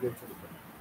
కూర్చోండి.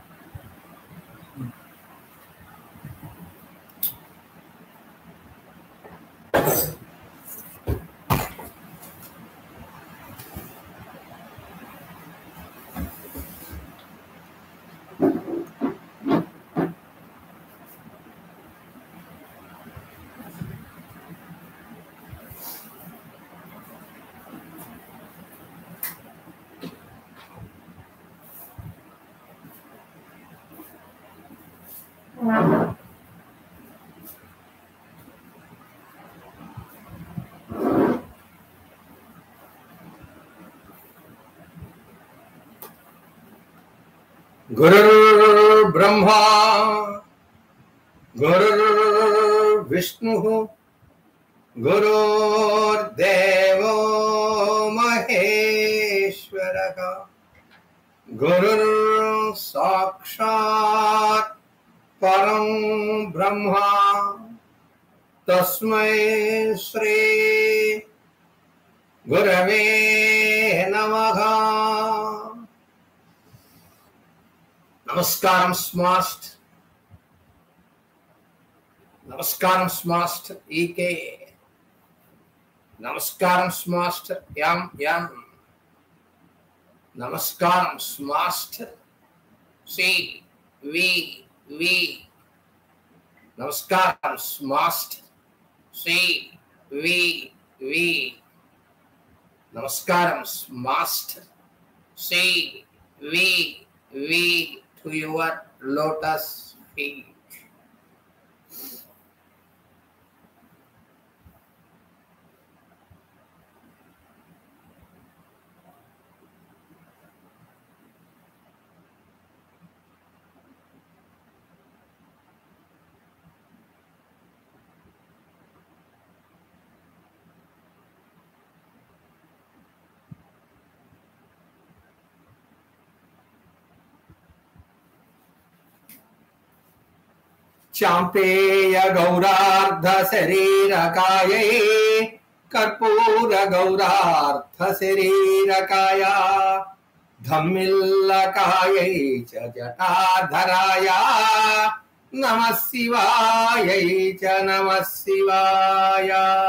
गुरुर्ब्रह्मा गुरुर्विष्णुः गुरुर्देवो महेश्वरः गुरुर्साक्षात् परं ब्रह्मा तस्मै श्री गुरवे नमः నమస్కారం స్మాస్ట్ నమస్కారం స్మాస్ట్ ఈకే నమస్కారం స్మాస్ట్ యాం యాం నమస్కారం స్మాస్ట్ సి వి వి నమస్కారం స్మాస్ట్ సి వి వి నమస్కారం స్మాస్ట్ C V V to your lotus feet. चाम्पेय गौरार्ध शरीरकायै कर्पूर गौरार्थ शरीरकाया धम्मिल्लकायै च जटाधराय नमः शिवायै च नमः शिवाय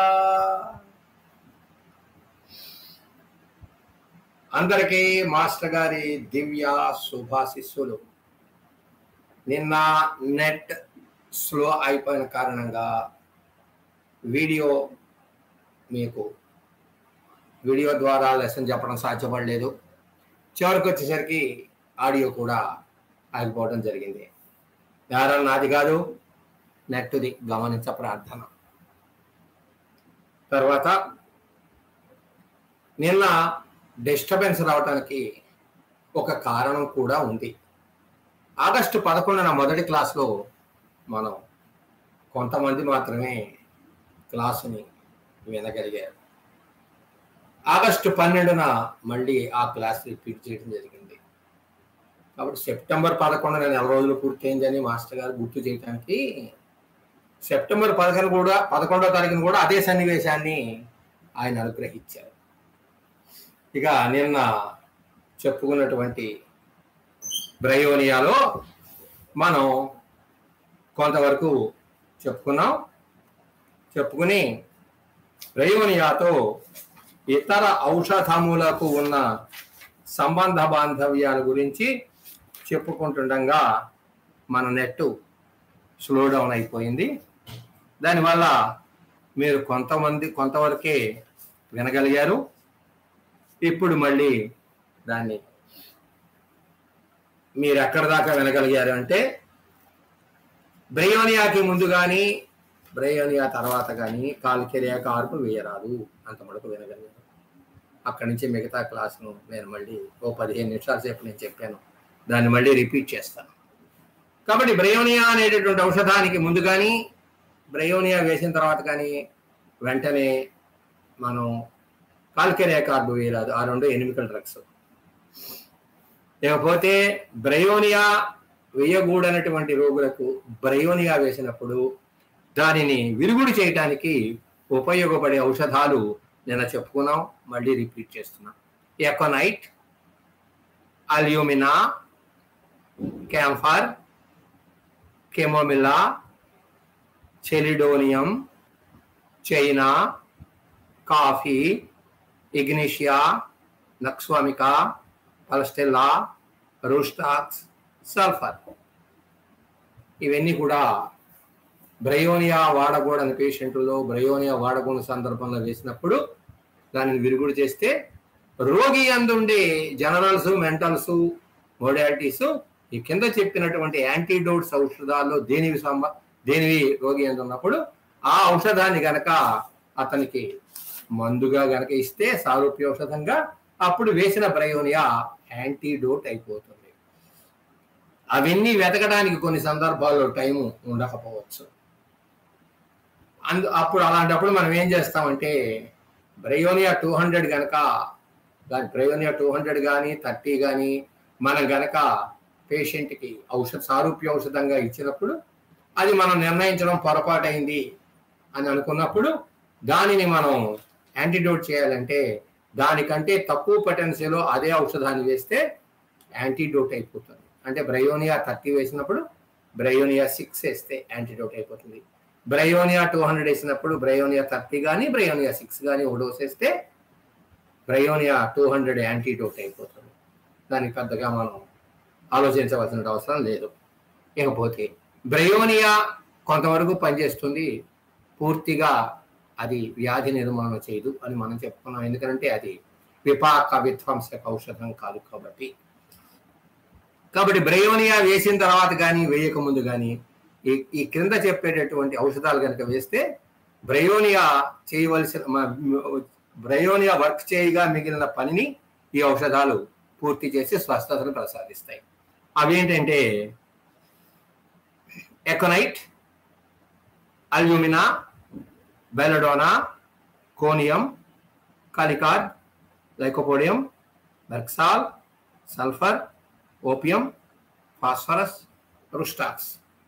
అందరికీ మాస్టర్ గారి దివ్య శుభాశిస్సులు నిన్న నెట్ స్లో అయిపోయిన కారణంగా వీడియో మీకు వీడియో ద్వారా లెసన్ చెప్పడం సాధ్యపడలేదు చివరికి వచ్చేసరికి ఆడియో కూడా ఆగిపోవడం జరిగింది ఎవరన్నా నాది కాదు నెట్ది గమనించ ప్రార్థన తర్వాత నిన్న డిస్టర్బెన్స్ రావడానికి ఒక కారణం కూడా ఉంది ఆగస్టు పదకొండున మొదటి క్లాస్లో మనం కొంతమంది మాత్రమే క్లాసుని వినగలిగారు ఆగస్టు పన్నెండున మళ్ళీ ఆ క్లాస్ రిపీట్ చేయడం జరిగింది కాబట్టి సెప్టెంబర్ పదకొండున నెల రోజులు పూర్తయిందని మాస్టర్ గారు గుర్తు చేయడానికి సెప్టెంబర్ పదకొండు కూడా పదకొండో తారీఖున కూడా అదే సన్నివేశాన్ని ఆయన అనుగ్రహించారు ఇక నిన్న చెప్పుకున్నటువంటి బ్రయోనియాలో మనం కొంతవరకు చెప్పుకున్నాం చెప్పుకుని బ్రయోనియాతో ఇతర ఔషధములకు ఉన్న సంబంధ బాంధవ్యాల గురించి చెప్పుకుంటుండగా మన నెట్ స్లో డౌన్ అయిపోయింది దానివల్ల మీరు కొంతమంది కొంతవరకే వినగలిగారు ఇప్పుడు మళ్ళీ దాన్ని మీరు ఎక్కడి దాకా వినగలిగారు అంటే బ్రయోనియాకి ముందు కానీ బ్రయోనియా తర్వాత కానీ కాల్కెరియా కార్పు వేయరాదు అంత మటుకు వినగలిగారు అక్కడి నుంచి మిగతా క్లాస్ను నేను మళ్ళీ ఓ పదిహేను నిమిషాల సేపు నేను చెప్పాను దాన్ని మళ్ళీ రిపీట్ చేస్తాను కాబట్టి బ్రయోనియా అనేటటువంటి ఔషధానికి ముందు కానీ బ్రయోనియా వేసిన తర్వాత కానీ వెంటనే మనం కాల్కెరియా కార్బు వేయరాదు ఆ రెండు ఎనిమికల్ డ్రగ్స్ లేకపోతే బ్రయోనియా వేయకూడనటువంటి రోగులకు బ్రయోనియా వేసినప్పుడు దానిని విరుగుడు చేయటానికి ఉపయోగపడే ఔషధాలు నిన్న చెప్పుకున్నాం మళ్ళీ రిపీట్ చేస్తున్నాం aconite alumina camphor chamomilla chelidonium china coffee ignatia nux vomica pulsatilla rhus tox sulphur ఇవన్నీ కూడా బ్రయోనియా వాడకూడని పేషెంట్లో బ్రయోనియా వాడకూడని సందర్భంలో వేసినప్పుడు దానిని విరుగుడు చేస్తే రోగి అందుండే జనరల్స్ మెంటల్స్ మోడాలిటీస్ ఈ కింద చెప్పినటువంటి యాంటీడోట్స్ ఔషధాల్లో దేనివి సంబ దేనివి రోగి అందున్నప్పుడు ఆ ఔషధాన్ని గనక అతనికి మందుగా గనక ఇస్తే సారూప్య ఔషధంగా అప్పుడు వేసిన బ్రయోనియా యాంటీడోట్ అయిపోతుంది అవన్నీ వెతకడానికి కొన్ని సందర్భాల్లో టైం ఉండకపోవచ్చు అందు అప్పుడు అలాంటప్పుడు మనం ఏం చేస్తామంటే బ్రయోనియా టూ హండ్రెడ్ కనుక దాని బ్రయోనియా టూ హండ్రెడ్ కానీ థర్టీ కానీ మనం గనక పేషెంట్కి ఔషధ సారూప్య ఔషధంగా ఇచ్చినప్పుడు అది మనం నిర్ణయించడం పొరపాటైంది అని అనుకున్నప్పుడు దానిని మనం యాంటీడోట్ చేయాలంటే దానికంటే తక్కువ పొటెన్షియల్ అదే ఔషధాన్ని వేస్తే యాంటీడోట్ అయిపోతుంది అంటే బ్రయోనియా థర్టీ వేసినప్పుడు బ్రయోనియా సిక్స్ వేస్తే యాంటీడోట్ అయిపోతుంది బ్రయోనియా టూ హండ్రెడ్ వేసినప్పుడు బ్రయోనియా థర్టీ కానీ బ్రయోనియా సిక్స్ కానీ ఒక డోస్ వేస్తే బ్రయోనియా టూ హండ్రెడ్ యాంటీడోట్ అయిపోతుంది దానికి పెద్దగా మనం ఆలోచించవలసిన అవసరం లేదు ఇకపోతే బ్రయోనియా కొంతవరకు పనిచేస్తుంది పూర్తిగా అది వ్యాధి నిర్మూలన చేయదు అని మనం చెప్పుకున్నాం ఎందుకంటే అది విపాక విధ్వంసక ఔషధం కాదు కాబట్టి కాబట్టి బ్రయోనియా వేసిన తర్వాత కానీ వేయక ముందు కానీ ఈ ఈ క్రింద చెప్పేటటువంటి ఔషధాలు కనుక వేస్తే బ్రయోనియా చేయవలసిన మ- బ్రయోనియా వర్క్ చేయగా మిగిలిన పనిని ఈ ఔషధాలు పూర్తి చేసి స్వస్థతను ప్రసాదిస్తాయి అవేంటంటే aconite alumina belladonna conium kali carb lycopodium బెర్క్సాల్ sulphur opium phosphorus rhus tox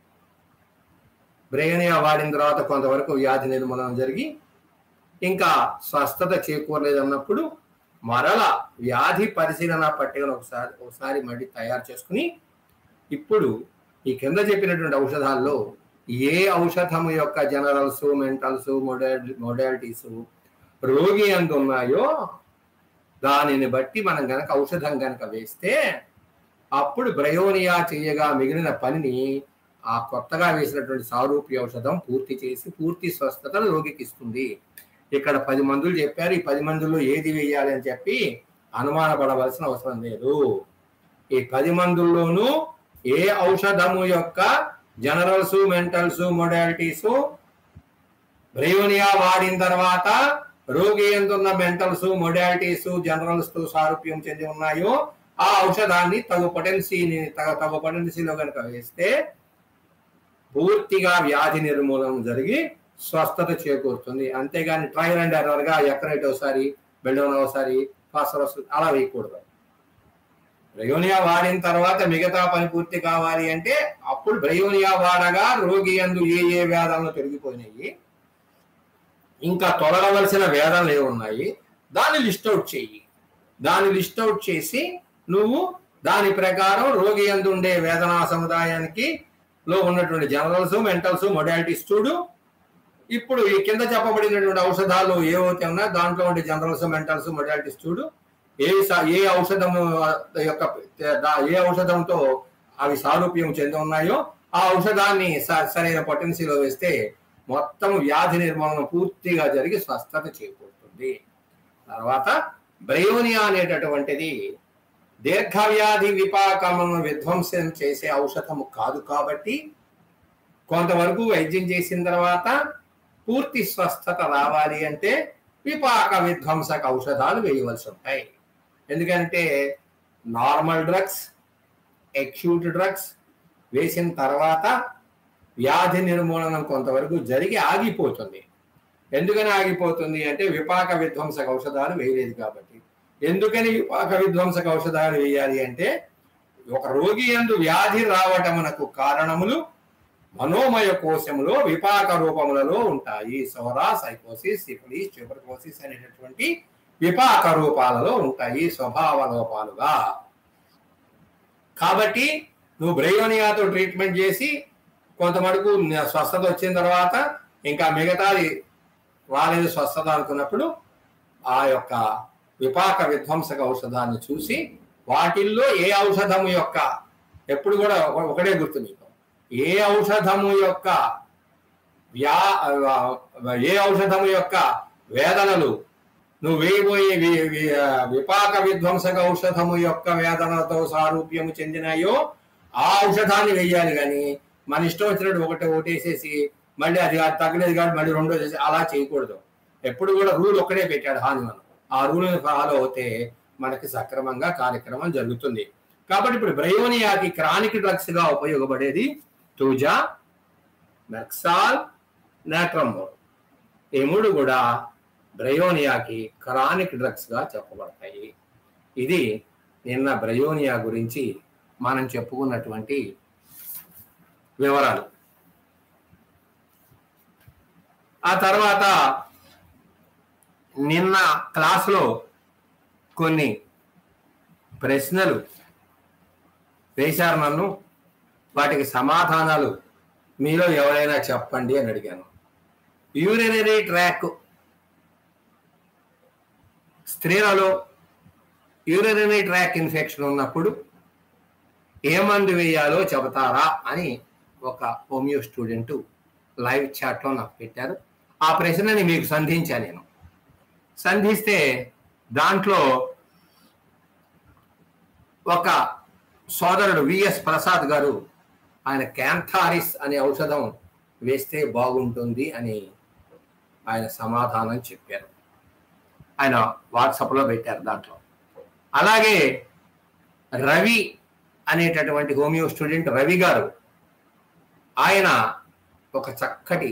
bryonia వాడిన తర్వాత కొంతవరకు వ్యాధి నిర్మూలన జరిగి ఇంకా స్వస్థత చేకూరలేదన్నప్పుడు మరల వ్యాధి పరిశీలన పట్టికను ఒకసారి ఒకసారి మళ్ళీ తయారు చేసుకుని ఇప్పుడు ఈ కింద చెప్పినటువంటి ఔషధాల్లో ఏ ఔషధము యొక్క జనరల్స్ మెంటల్స్ మోడాలి మోడాలిటీస్ రోగి అందు ఉన్నాయో దానిని బట్టి మనం గనక ఔషధం గనక వేస్తే అప్పుడు బ్రయోనియా చేయగా మిగిలిన పనిని ఆ కొత్తగా వేసినటువంటి సారూప్య ఔషధం పూర్తి చేసి పూర్తి స్వస్థతను రోగికి ఇస్తుంది ఇక్కడ పది మందులు చెప్పారు ఈ పది మందుల్లో ఏది వేయాలి అని చెప్పి అనుమానపడవలసిన అవసరం లేదు ఈ పది మందుల్లోనూ ఏ ఔషధము యొక్క జనరల్స్ మెంటల్స్ మొడాలిటీస్ బ్రయోనియా వాడిన తర్వాత రోగి ఎందున్న మెంటల్స్ మొడాలిటీస్ జనరల్స్ తో సారూప్యం చెంది ఉన్నాయో ఆ ఔషధాన్ని తగు పొటెన్సీని తగ తగు పొటెన్సీలో కనుక వేస్తే పూర్తిగా వ్యాధి నిర్మూలన జరిగి స్వస్థత చేకూరుతుంది అంతేగాని ట్రయల్ అండ్ ఎర్రర్ గా ఎక్కడైతే ఒకసారి బెల్డోన్ ఒకసారి ఫాస్ఫరస్ అలా వేయకూడదు బ్రయోనియా వాడిన తర్వాత మిగతా పని పూర్తి కావాలి అంటే అప్పుడు బ్రయోనియా వాడగా రోగి అందు ఏ ఏ వేదాలను తొలగిపోయినాయి ఇంకా తొలగవలసిన వేదాలు ఏ ఉన్నాయి దాన్ని లిస్ట్ అవుట్ చెయ్యి దాన్ని లిస్ట్ అవుట్ చేసి నువ్వు దాని ప్రకారం రోగి అందు ఉండే వేదనా సముదాయానికి లో ఉన్నటువంటి జనరల్స్ మెంటల్స్ మొడాలిటీస్ చూడు ఇప్పుడు ఈ కింద చెప్పబడినటువంటి ఔషధాలు ఏవైతే ఉన్నాయో దాంట్లో ఉండే జనరల్స్ మెంటల్స్ మొడాలిటీస్ చూడు ఏ స- ఏ ఔషధము యొక్క దా- ఏ ఔషధంతో అవి సారూప్యం చెంది ఉన్నాయో ఆ ఔషధాన్ని స- సరైన పొటెన్సీలో వేస్తే మొత్తం వ్యాధి నిర్మూలన పూర్తిగా జరిగి స్వస్థత చేకూరుతుంది తర్వాత బ్రయోనియా అనేటటువంటిది దీర్ఘవ్యాధి విపాకమును విధ్వంసం చేసే ఔషధము కాదు కాబట్టి కొంతవరకు వైద్యం చేసిన తర్వాత పూర్తి స్వస్థత రావాలి అంటే విపాక విధ్వంసక ఔషధాలు వేయవలసి ఉంటాయి ఎందుకంటే నార్మల్ డ్రగ్స్ ఎక్యూట్ డ్రగ్స్ వేసిన తర్వాత వ్యాధి నిర్మూలనం కొంతవరకు జరిగి ఆగిపోతుంది ఎందుకని ఆగిపోతుంది అంటే విపాక విధ్వంసక ఔషధాలు వేయలేదు కాబట్టి ఎందుకని విపాక విధ్వంసక ఔషధాలు వేయాలి అంటే ఒక రోగి ఎందు వ్యాధి రావటమునకు కారణములు మనోమయ కోశములో విపాక రూపములలో ఉంటాయి సోరా సైకోసిస్ సిఫిలిస్ ట్యూబర్కోసిస్ అనేటటువంటి విపాక రూపాలలో ఉంటాయి స్వభావ లోపాలుగా కాబట్టి నువ్వు బ్రయోనియాతో ట్రీట్మెంట్ చేసి కొంత మటుకు స్వస్థత వచ్చిన తర్వాత ఇంకా మిగతాది రాలేదు స్వస్థత అనుకున్నప్పుడు ఆ యొక్క విపాక విధ్వంసక ఔషధాన్ని చూసి వాటిల్లో ఏ ఔషధము యొక్క ఎప్పుడు కూడా ఒక- ఒకటే గుర్తు మీకు ఏ ఔషధము యొక్క వ్యా ఏ ఔషధము యొక్క వేదనలు నువ్వు వేయబోయే వి- వి- విపాక విధ్వంసక ఔషధము యొక్క వేదనతో సారూప్యము చెందినాయో ఆ ఔషధాన్ని వెయ్యాలి కానీ మన ఇష్టం వచ్చినట్టు ఒకటి ఓటేసేసి మళ్ళీ అది అది తగ్గలేదు కాబట్టి మళ్ళీ రెండో చేసి అలా చేయకూడదు ఎప్పుడు కూడా రూల్ ఒక్కడే పెట్టాడు హానిమన్ ఆ రూల్ని ఫాలో అవుతే మనకి సక్రమంగా కార్యక్రమం జరుగుతుంది కాబట్టి ఇప్పుడు బ్రయోనియాకి క్రానిక్ డ్రగ్స్ గా ఉపయోగపడేది తూజా మెక్సాల్ నాట్రమోల్ ఈ మూడు కూడా బ్రయోనియాకి క్రానిక్ డ్రగ్స్ గా చెప్పబడతాయి ఇది నిన్న బ్రయోనియా గురించి మనం చెప్పుకున్నటువంటి వివరాలు ఆ తర్వాత నిన్న క్లాసులో కొన్ని ప్రశ్నలు వేశారు నన్ను వాటికి సమాధానాలు మీలో ఎవరైనా చెప్పండి అని అడిగాను యూరినరీ ట్రాక్ స్త్రీలలో యూరినరీ ట్రాక్ ఇన్ఫెక్షన్ ఉన్నప్పుడు ఏ మందు వేయాలో చెబుతారా అని ఒక హోమియో స్టూడెంట్ లైవ్ చాట్లో నాకు పెట్టారు ఆ ప్రశ్నని మీకు సంధించా నేను సంధిస్తే దాంట్లో ఒక సోదరుడు విఎస్ ప్రసాద్ గారు ఆయన క్యాంథారిస్ అనే ఔషధం వేస్తే బాగుంటుంది అని ఆయన సమాధానం చెప్పారు ఆయన వాట్సాప్లో పెట్టారు దాంట్లో అలాగే రవి అనేటటువంటి హోమియో స్టూడెంట్ రవి గారు ఆయన ఒక చక్కటి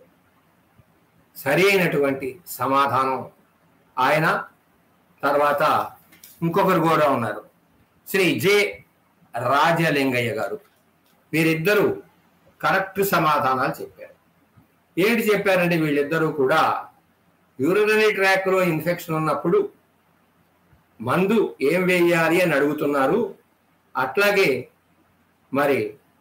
సరి అయినటువంటి సమాధానం ఆయన తర్వాత ఇంకొకరు కూడా ఉన్నారు శ్రీ జె రాజలింగయ్య గారు వీరిద్దరూ కరెక్ట్ సమాధానాలు చెప్పారు ఏంటి చెప్పారంటే వీళ్ళిద్దరూ కూడా యూరినరీ ట్రాక్లో ఇన్ఫెక్షన్ ఉన్నప్పుడు మందు ఏం వేయాలి అని అడుగుతున్నారు అట్లాగే మరి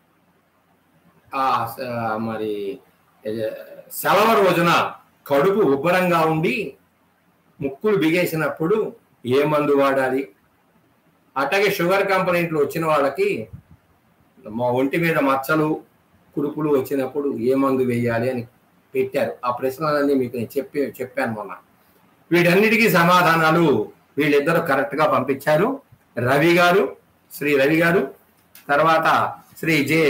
ఆ స- మరి ఏ, సెలవ రోజున కడుపు ఉబ్బరంగా ఉండి ముక్కులు బిగేసినప్పుడు ఏ మందు వాడాలి అట్లాగే షుగర్ కంప్లైంట్లు వచ్చిన వాళ్ళకి మా ఒంటి మీద మచ్చలు కురుపులు వచ్చినప్పుడు ఏ మందు వేయాలి అని పెట్టారు ఆ ప్రశ్నలన్నీ మీకు నేను చెప్పి చెప్పాను మొన్న వీటన్నిటికీ సమాధానాలు వీళ్ళిద్దరూ కరెక్ట్గా పంపించారు రవి గారు శ్రీ రవి గారు తర్వాత శ్రీ జె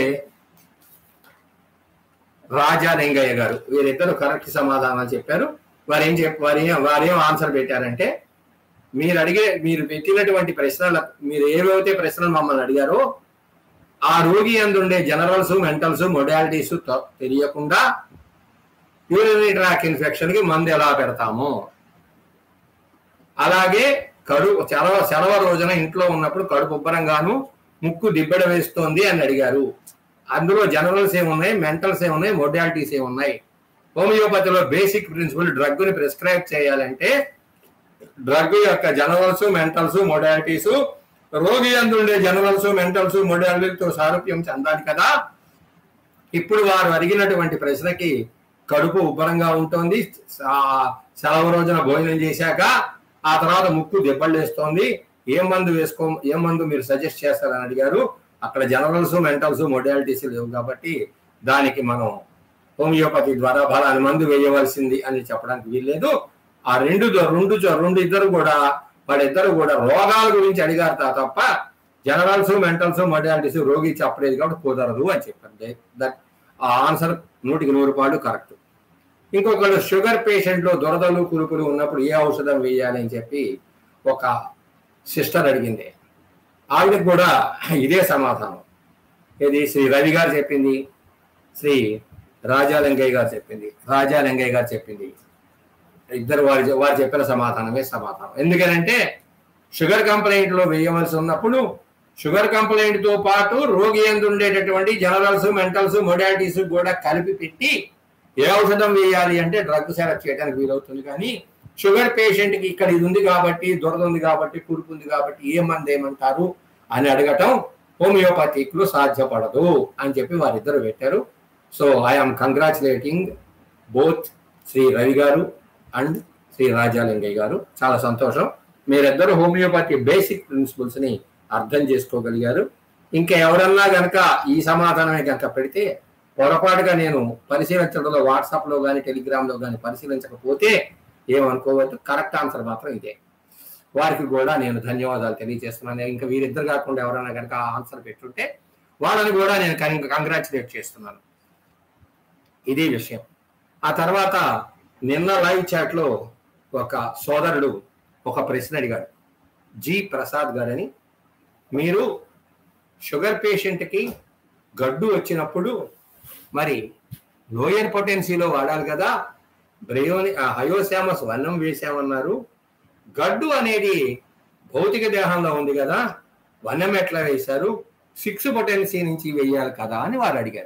రాజాలింగయ్య గారు వీరిద్దరు కరెక్ట్ సమాధానాలు చెప్పారు వారు ఏం చెప్ప వారు ఏం వారు ఏం ఆన్సర్ పెట్టారంటే మీరు అడిగే మీరు పెట్టినటువంటి ప్రశ్నల మీరు ఏవైతే ప్రశ్నలు మమ్మల్ని అడిగారో ఆ రోగి అందుండే జనరల్స్ మెంటల్స్ మొడాలిటీస్ తెలియకుండా యూరినరీ ట్రాక్ ఇన్ఫెక్షన్ కి మందు ఎలా పెడతాము అలాగే కడుపు సెలవు సెలవు రోజున ఇంట్లో ఉన్నప్పుడు కడుపు ఉబ్బరంగాను ముక్కు దిబ్బడ వేస్తోంది అని అడిగారు అందులో జనరల్స్ ఏమున్నాయి మెంటల్స్ ఏమున్నాయి మొడాలిటీస్ ఏమున్నాయి హోమియోపతిలో బేసిక్ ప్రిన్సిపల్ డ్రగ్ ని ప్రిస్క్రైబ్ చేయాలంటే డ్రగ్ యొక్క జనరల్స్ మెంటల్స్ మొడాలిటీస్ రోగి అందుండే జనరల్స్ మెంటల్స్ మొడాలిటీతో సారూప్యం చెందాలి కదా ఇప్పుడు వారు అడిగినటువంటి ప్రశ్నకి కడుపు ఉబ్బరంగా ఉంటుంది ఆ సెలవు రోజున భోజనం చేశాక ఆ తర్వాత ముక్కు దెబ్బలేస్తోంది ఏ మందు వేసుకో ఏ మందు మీరు సజెస్ట్ చేస్తారని అడిగారు అక్కడ జనరల్స్ మెంటల్స్ మొడాలిటీస్ లేవు కాబట్టి దానికి మనం హోమియోపతి ద్వారా బలాన్ని మందు వేయవలసింది అని చెప్పడానికి వీల్లేదు ఆ రెండు రెండు రెండు ఇద్దరు కూడా వాళ్ళిద్దరు కూడా రోగాల గురించి అడిగారు తా- తప్ప జనరల్స్ మెంటల్స్ మొడాలిటీస్ రోగి చెప్పలేదు కాబట్టి కుదరదు అని చెప్పారు దే- దట్ ఆ ఆన్సర్ నూటికి నూరు రూపాయలు కరెక్ట్ ఇంకొకళ్ళు షుగర్ పేషెంట్లో దురదలు కురుపులు ఉన్నప్పుడు ఏ ఔషధం వేయాలి అని చెప్పి ఒక సిస్టర్ అడిగింది ఆవిడకి కూడా ఇదే సమాధానం ఇది శ్రీ రవి గారు చెప్పింది శ్రీ రాజాలింగయ్య గారు చెప్పింది రాజాలింగయ్య గారు చెప్పింది ఇద్దరు వారు వారు చెప్పిన సమాధానమే సమాధానం ఎందుకనంటే షుగర్ కంప్లైంట్ లో వేయవలసి ఉన్నప్పుడు షుగర్ కంప్లైంట్ తో పాటు రోగి ఎందు ఉండేటటువంటి జనరల్స్ మెంటల్స్ మొడాలిటీస్ కూడా కలిపి పెట్టి ఏ ఔషధం వేయాలి అంటే డ్రగ్ సెలెక్ట్ చేయడానికి వీలవుతుంది కానీ షుగర్ పేషెంట్ కి ఇక్కడ ఇది ఉంది కాబట్టి దురద ఉంది కాబట్టి కురుపు ఉంది కాబట్టి ఏ మంది ఏమంటారు అని అడగటం హోమియోపతిక్లు సాధ్యపడదు అని చెప్పి వారిద్దరు పెట్టారు so I'm congratulating both Shri Ravi garu and Shri రాజాలింగయ్య గారు చాలా సంతోషం మీరిద్దరు హోమియోపతి బేసిక్ ప్రిన్సిపల్స్ ని అర్థం చేసుకోగలిగారు ఇంకా ఎవరన్నా గనక ఈ సమాధానమే గనక పెడితే పొరపాటుగా నేను పరిశీలించడంలో వాట్సాప్లో కానీ టెలిగ్రామ్లో కానీ పరిశీలించకపోతే ఏమనుకోవద్దు కరెక్ట్ ఆన్సర్ మాత్రం ఇదే వారికి కూడా నేను ధన్యవాదాలు తెలియజేస్తున్నాను ఇంకా వీరిద్దరు కాకుండా ఎవరైనా కనుక ఆన్సర్ పెట్టుంటే వాళ్ళని కూడా నేను కంగ్రాచులేట్ చేస్తున్నాను ఇది విషయం ఆ తర్వాత నిన్న లైవ్ చాట్లో ఒక సోదరుడు ఒక ప్రశ్న అడిగాడు జి ప్రసాద్ గారని మీరు షుగర్ పేషెంట్కి గడ్డు వచ్చినప్పుడు మరి లోయర్ పొటెన్సీలో వాడాలి కదా బ్రయోని హయోశామస్ వన్నం వేసామన్నారు గడ్డు అనేది భౌతిక దేహంలో ఉంది కదా వన్నం ఎట్లా వేశారు సిక్స్ పొటెన్సీ నుంచి వేయాలి కదా అని వారు అడిగారు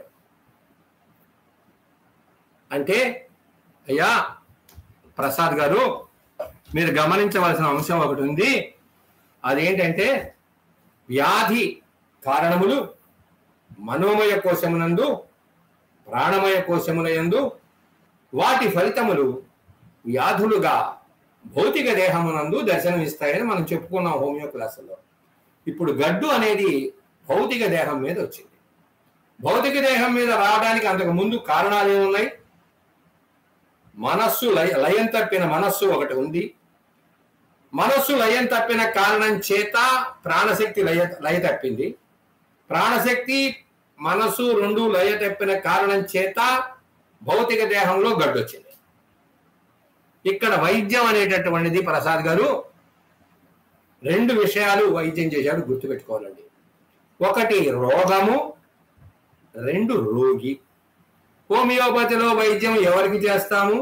అంటే అయ్యా ప్రసాద్ గారు మీరు గమనించవలసిన అంశం ఒకటి ఉంది అదేంటంటే వ్యాధి కారణములు మనోమయ కోశమునందు ప్రాణమయ కోశములయందు వాటి ఫలితములు వ్యాధులుగా భౌతిక దేహమునందు దర్శనమిస్తాయని మనం చెప్పుకున్నాం హోమియో క్లాసులో ఇప్పుడు గడ్డు అనేది భౌతిక దేహం మీద వచ్చింది భౌతిక దేహం మీద రావడానికి అంతకు ముందు కారణాలు ఏమున్నాయి మనస్సు లయ లయం తప్పిన మనస్సు ఒకటి ఉంది మనస్సు లయం తప్పిన కారణం చేత ప్రాణశక్తి లయ లయ తప్పింది ప్రాణశక్తి మనస్సు రెండు లయ తప్పిన కారణం చేత భౌతిక దేహంలో గడ్డొచ్చింది ఇక్కడ వైద్యం అనేటటువంటిది ప్రసాద్ గారు రెండు విషయాలు వైద్యం చేశాడు గుర్తుపెట్టుకోవాలండి ఒకటి రోగము రెండు రోగి హోమియోపతిలో వైద్యం ఎవరికి చేస్తాము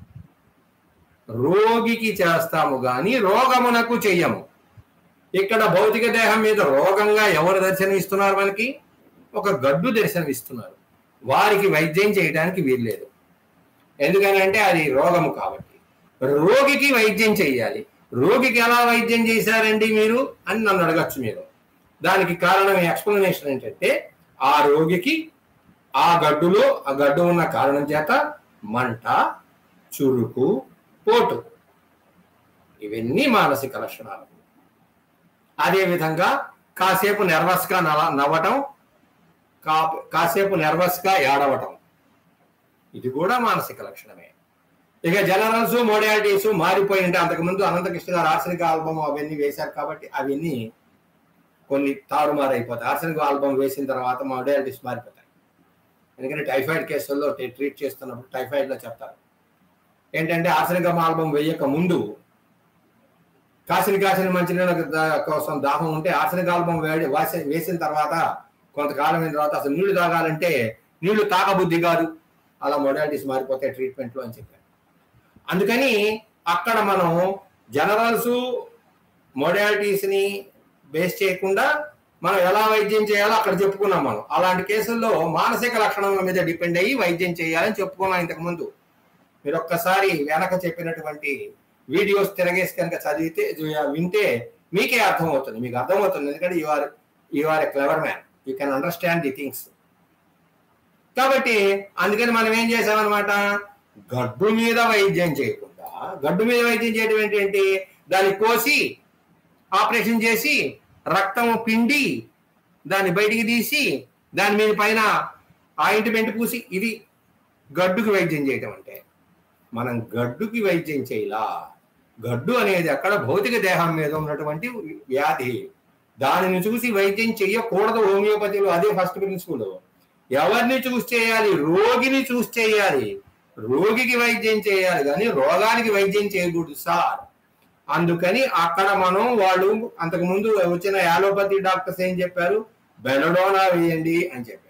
రోగికి చేస్తాము కానీ రోగమునకు చెయ్యము ఇక్కడ భౌతిక దేహం మీద రోగంగా ఎవరు దర్శనమిస్తున్నారు మనకి ఒక గడ్డు దర్శనమిస్తున్నారు వారికి వైద్యం చేయడానికి వీల్లేదు ఎందుకని అంటే అది రోగము కాబట్టి రోగికి వైద్యం చేయాలి రోగికి ఎలా వైద్యం చేశారండి మీరు అని నన్ను అడగచ్చు మీరు దానికి కారణం ఎక్స్ప్లెనేషన్ ఏంటంటే ఆ రోగికి ఆ గడ్డులో ఆ గడ్డు ఉన్న కారణం చేత మంట చురుకు పోటు ఇవన్నీ మానసిక లక్షణాలు అదేవిధంగా కాసేపు నెర్వస్గా నవ నవ్వటం కా కాసేపు నెర్వస్గా ఏడవటం ఇది కూడా మానసిక లక్షణమే ఇక జనరల్స్ మోడాలిటీస్ మారిపోయి ఉంటే అంతకుముందు అనంతకృష్ణ గారు ఆర్సనిక్ ఆల్బమ్ అవన్నీ వేశారు కాబట్టి అవన్నీ కొన్ని తారుమారు అయిపోతాయి ఆర్సనిక్ ఆల్బమ్ వేసిన తర్వాత మోడాలిటీస్ మారిపోతాయి ఎందుకంటే టైఫాయిడ్ కేసుల్లో ట్రీట్ చేస్తున్నప్పుడు టైఫాయిడ్లో చెప్తారు ఏంటంటే ఆర్సనిక్ ఆల్బమ్ వేయక ముందు కాసిన కాసిన మంచినీళ్ళ కోసం దాహం ఉంటే ఆర్సనిక్ ఆల్బమ్ వేడి వాసి వేసిన తర్వాత కొంతకాలం అయిన తర్వాత అసలు నీళ్లు తాగాలంటే నీళ్లు తాగబుద్ధి కాదు అలా మొడాలిటీస్ మారిపోతాయి ట్రీట్మెంట్లో అని చెప్పారు అందుకని అక్కడ మనం జనరల్స్ మొడాలిటీస్ని బేస్ చేయకుండా మనం ఎలా వైద్యం చేయాలో అక్కడ చెప్పుకున్నాం మనం అలాంటి కేసుల్లో మానసిక లక్షణాల మీద డిపెండ్ అయ్యి వైద్యం చేయాలని చెప్పుకున్నాం ఇంతకుముందు మీరు ఒక్కసారి వెనక చెప్పినటువంటి వీడియోస్ తిరగేసి కనుక చదివితే వింటే మీకే అర్థమవుతుంది మీకు అర్థమవుతుంది ఎందుకంటే you are you are a clever man you can understand the things కాబట్టి అందుకని మనం ఏం చేసామన్నమాట గడ్డు మీద వైద్యం చేయకుండా గడ్డు మీద వైద్యం చేయడం ఏంటంటే దాన్ని కోసి ఆపరేషన్ చేసి రక్తం పిండి దాన్ని బయటికి తీసి దాని మీద పైన ఆయింట్మెంట్ పూసి ఇది గడ్డుకి వైద్యం చేయటం అంటే మనం గడ్డుకి వైద్యం చేయలా గడ్డు అనేది అక్కడ భౌతిక దేహం మీద ఉన్నటువంటి వ్యాధి దానిని చూసి వైద్యం చెయ్యకూడదు హోమియోపతిలో అదే ఫస్ట్ ప్రిన్సిపల్ ఎవరిని చూసి చేయాలి రోగిని చూసి చేయాలి రోగికి వైద్యం చేయాలి కానీ రోగానికి వైద్యం చేయకూడదు సార్ అందుకని అక్కడ మనం వాళ్ళు అంతకు ముందు వచ్చిన యాలోపతి డాక్టర్స్ ఏం చెప్పారు బెలడోనా వేయండి అని చెప్పారు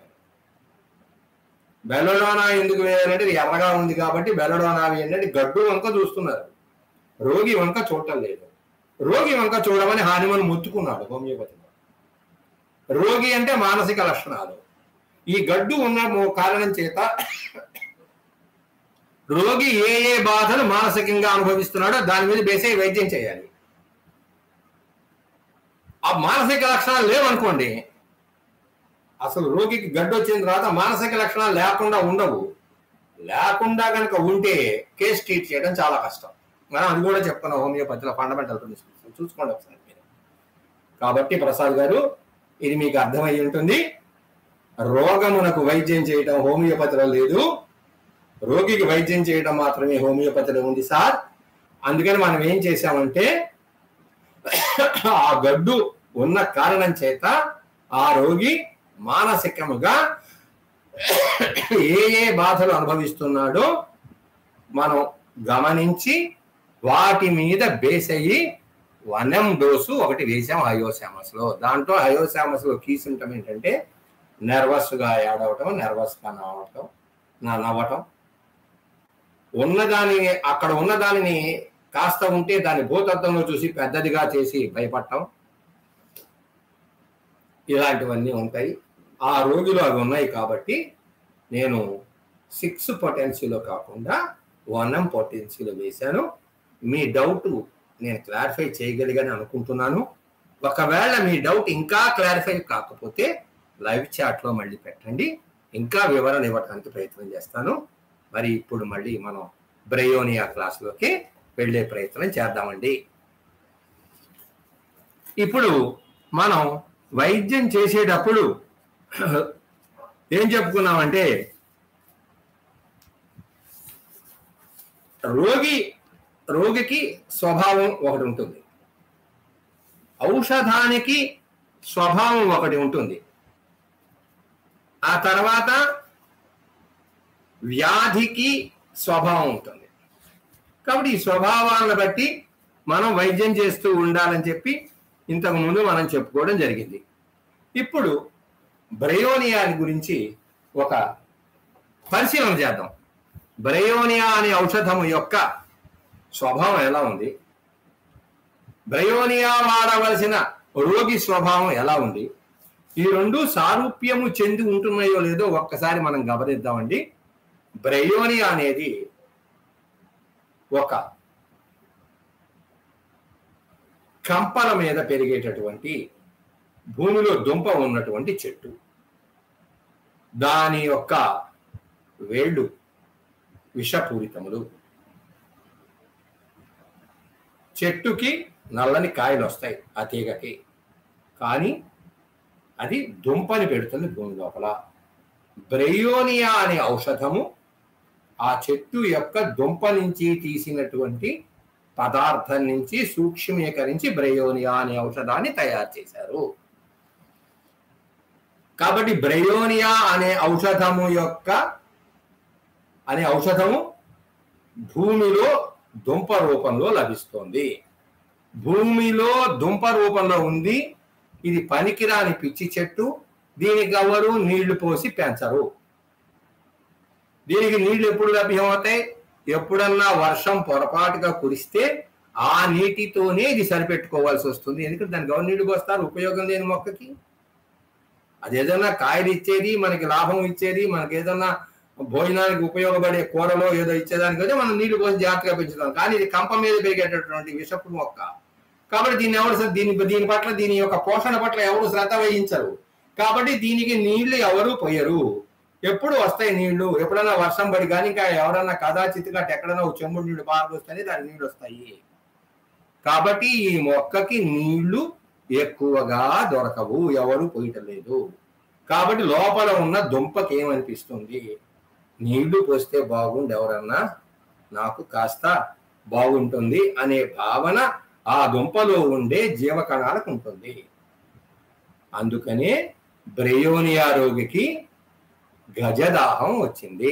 బెలడోనా ఎందుకు వేయాలంటే ఇది ఎర్రగా ఉంది కాబట్టి బెలడోనా వేయండి అంటే గడ్డు వంక చూస్తున్నారు రోగి వంక చూడటం లేదు రోగి వంక చూడమని హానిమన్ ముత్తుకున్నాడు హోమియోపతిలో రోగి అంటే మానసిక లక్షణాలు ఈ గడ్డు ఉన్న కారణం చేత రోగి ఏ ఏ బాధలు మానసికంగా అనుభవిస్తున్నాడో దాని మీద బేసే వైద్యం చేయాలి ఆ మానసిక లక్షణాలు లేవనుకోండి అసలు రోగికి గడ్డు వచ్చిన తర్వాత మానసిక లక్షణాలు లేకుండా ఉండవు లేకుండా కనుక ఉంటే కేసు ట్రీట్ చేయడం చాలా కష్టం మనం అది కూడా చెప్తున్నాం హోమియోపతిలో ఫండమెంటల్ ప్రిన్సిపల్స్ చూసుకోండి ఒకసారి మీరు కాబట్టి ప్రసాద్ గారు ఇది మీకు అర్థమై ఉంటుంది రోగమునకు వైద్యం చేయటం హోమియోపతిలో లేదు రోగికి వైద్యం చేయడం మాత్రమే హోమియోపతిలో ఉంది సార్ అందుకని మనం ఏం చేశామంటే ఆ గడ్డు ఉన్న కారణం చేత ఆ రోగి మానసికముగా ఏ ఏ బాధలు అనుభవిస్తున్నాడో మనం గమనించి వాటి మీద బేస్ అయ్యి వనం డోసు ఒకటి వేసాం హయోశామస్ లో దాంట్లో హయోశామస్ లో కీ సిమ్టమ్ ఏంటంటే నెర్వస్ గా ఏడవటం నెర్వస్ గా నవ్వటం నా నవ్వటం ఉన్నదానిని అక్కడ ఉన్నదానిని కాస్త ఉంటే దాని భూతత్వంలో చూసి పెద్దదిగా చేసి భయపడటం ఇలాంటివన్నీ ఉంటాయి ఆ రోగిలో అవి ఉన్నాయి కాబట్టి నేను సిక్స్ పొటెన్సీలో కాకుండా వన్ ఎం పొటెన్సీలో వేశాను మీ డౌట్ నేను క్లారిఫై చేయగలిగాని అనుకుంటున్నాను ఒకవేళ మీ డౌట్ ఇంకా క్లారిఫై కాకపోతే లైవ్ చాట్లో మళ్ళీ పెట్టండి ఇంకా వివరణ ఇవ్వడానికి ప్రయత్నం చేస్తాను మరి ఇప్పుడు మళ్ళీ మనం బ్రయోనియా క్లాస్లోకి వెళ్ళే ప్రయత్నం చేద్దామండి ఇప్పుడు మనం వైద్యం చేసేటప్పుడు ఏం చెప్పుకున్నామంటే రోగి రోగికి స్వభావం ఒకటి ఉంటుంది ఔషధానికి స్వభావం ఒకటి ఉంటుంది ఆ తర్వాత వ్యాధికి స్వభావం ఉంటుంది కాబట్టి ఈ స్వభావాలను బట్టి మనం వైద్యం చేస్తూ ఉండాలని చెప్పి ఇంతకు ముందు మనం చెప్పుకోవడం జరిగింది ఇప్పుడు బ్రయోనియా గురించి ఒక పరిశీలన చేద్దాం బ్రయోనియా అనే ఔషధము యొక్క స్వభావం ఎలా ఉంది బ్రయోనియా వాడవలసిన రోగి స్వభావం ఎలా ఉంది ఈ రెండు సారూప్యము చెంది ఉంటున్నాయో లేదో ఒక్కసారి మనం గమనిద్దామండి బ్రయోనియా అనేది ఒక కంపల మీద పెరిగేటటువంటి భూమిలో దుంప ఉన్నటువంటి చెట్టు దాని యొక్క వేళ్ళు విషపూరితములు చెట్టుకి నల్లని కాయలు వస్తాయి ఆ తీగకి కానీ అది దుంపని పెడుతుంది భూమి లోపల బ్రెయోనియా అనే ఔషధము ఆ చెట్టు యొక్క దుంప నుంచి తీసినటువంటి పదార్థం నుంచి సూక్ష్మీకరించి బ్రయోనియా అనే ఔషధాన్ని తయారు చేశారు కాబట్టి బ్రయోనియా అనే ఔషధము యొక్క అనే ఔషధము భూమిలో దుంప రూపంలో లభిస్తుంది భూమిలో దుంప రూపంలో ఉంది ఇది పనికిరాని పిచ్చి చెట్టు దీనికి ఎవరు నీళ్లు పోసి పెంచరు దీనికి నీళ్లు ఎప్పుడు లభ్యమవుతాయి ఎప్పుడన్నా వర్షం పొరపాటుగా కురిస్తే ఆ నీటితోనే ఇది సరిపెట్టుకోవాల్సి వస్తుంది ఎందుకంటే దానికి ఎవరు నీళ్లు పోస్తారు ఉపయోగం లేని మొక్కకి అది ఏదైనా కాయలు ఇచ్చేది మనకి లాభం ఇచ్చేది మనకి ఏదైనా భోజనానికి ఉపయోగపడే కూరలో ఏదో ఇచ్చేదానికి అయితే మనం నీళ్లు పోసి జాగ్రత్తగా పెంచుతాం కానీ ఇది కంప మీద పెరిగేటటువంటి విషపు మొక్క కాబట్టి దీన్ని ఎవరు దీని దీని పట్ల దీని యొక్క పోషణ పట్ల ఎవరు శ్రద్ధ వహించరు కాబట్టి దీనికి నీళ్లు ఎవరు పోయరు ఎప్పుడు వస్తాయి నీళ్లు ఎప్పుడైనా వర్షం పడి కానీ ఇంకా ఎవరన్నా కదాచిత్తుగా ఎక్కడైనా ఒక చెంబుడు నీళ్లు పారదొస్తేనే దానికి నీళ్లు వస్తాయి కాబట్టి ఈ మొక్కకి నీళ్లు ఎక్కువగా దొరకవు ఎవరు పోయటం లేదు కాబట్టి లోపల ఉన్న దుంపకి ఏమనిపిస్తుంది నీళ్లు పోస్తే బాగుండు ఎవరన్నా నాకు కాస్త బాగుంటుంది అనే భావన ఆ దుంపలో ఉండే జీవకణాలకు ఉంటుంది అందుకనే బ్రెయోనియా రోగికి గజదాహం వచ్చింది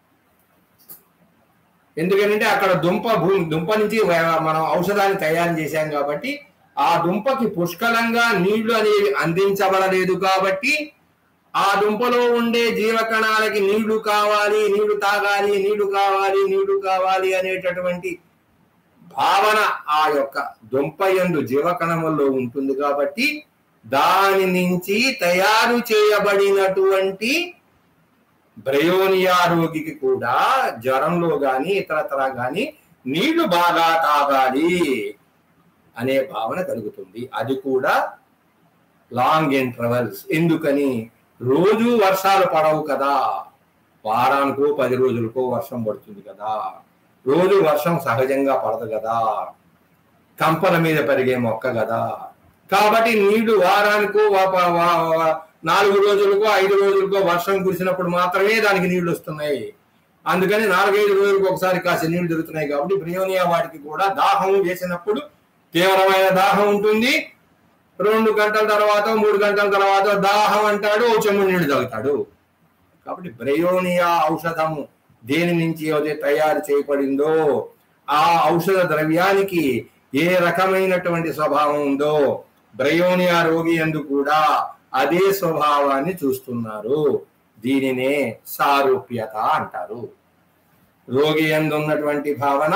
ఎందుకంటే అక్కడ దుంప భూమి దుంప నుంచి మనం ఔషధాన్ని తయారు చేశాం కాబట్టి ఆ దుంపకి పుష్కలంగా నీళ్లు అనేవి అందించబడలేదు కాబట్టి ఆ దుంపలో ఉండే జీవకణాలకి నీళ్లు కావాలి నీళ్లు తాగాలి నీళ్లు కావాలి నీళ్లు కావాలి అనేటటువంటి భావన ఆ యొక్క దుంప ఎందు జీవకణముల్లో ఉంటుంది కాబట్టి దాని నుంచి తయారు చేయబడినటువంటి బ్రయోనియా రోగికి కూడా జ్వరంలో గాని ఇతరతర గాని నీళ్లు బాగా తాగాలి అనే భావన కలుగుతుంది అది కూడా లాంగ్ ఇంటర్వెల్స్ ఎందుకని రోజు వర్షాలు పడవు కదా వారానికో పది రోజులకో వర్షం పడుతుంది కదా రోజు వర్షం సహజంగా పడదు కదా కంపల మీద పెరిగే మొక్క కదా కాబట్టి నీళ్లు వారానికో వా- వా- వా- వా- నాలుగు రోజులకో ఐదు రోజులకో వర్షం కురిసినప్పుడు మాత్రమే దానికి నీళ్లు వస్తున్నాయి అందుకని నాలుగైదు రోజులకు ఒకసారి కాసి నీళ్లు దొరుకుతున్నాయి కాబట్టి బ్రియోనియా వాటికి కూడా దాహం వేసినప్పుడు తీవ్రమైన దాహం ఉంటుంది రెండు గంటల తర్వాత మూడు గంటల తర్వాత దాహం అంటాడు ఓ చెమ్ము నీళ్లు తాగుతాడు కాబట్టి బ్రయోనియా ఔషధము దేని నుంచి అయితే తయారు చేయబడిందో ఆ ఔషధ ద్రవ్యానికి ఏ రకమైనటువంటి స్వభావం ఉందో బ్రయోనియా రోగి ఎందు కూడా అదే స్వభావాన్ని చూస్తున్నారు దీనినే సారూప్యత అంటారు రోగి ఎందు ఉన్నటువంటి భావన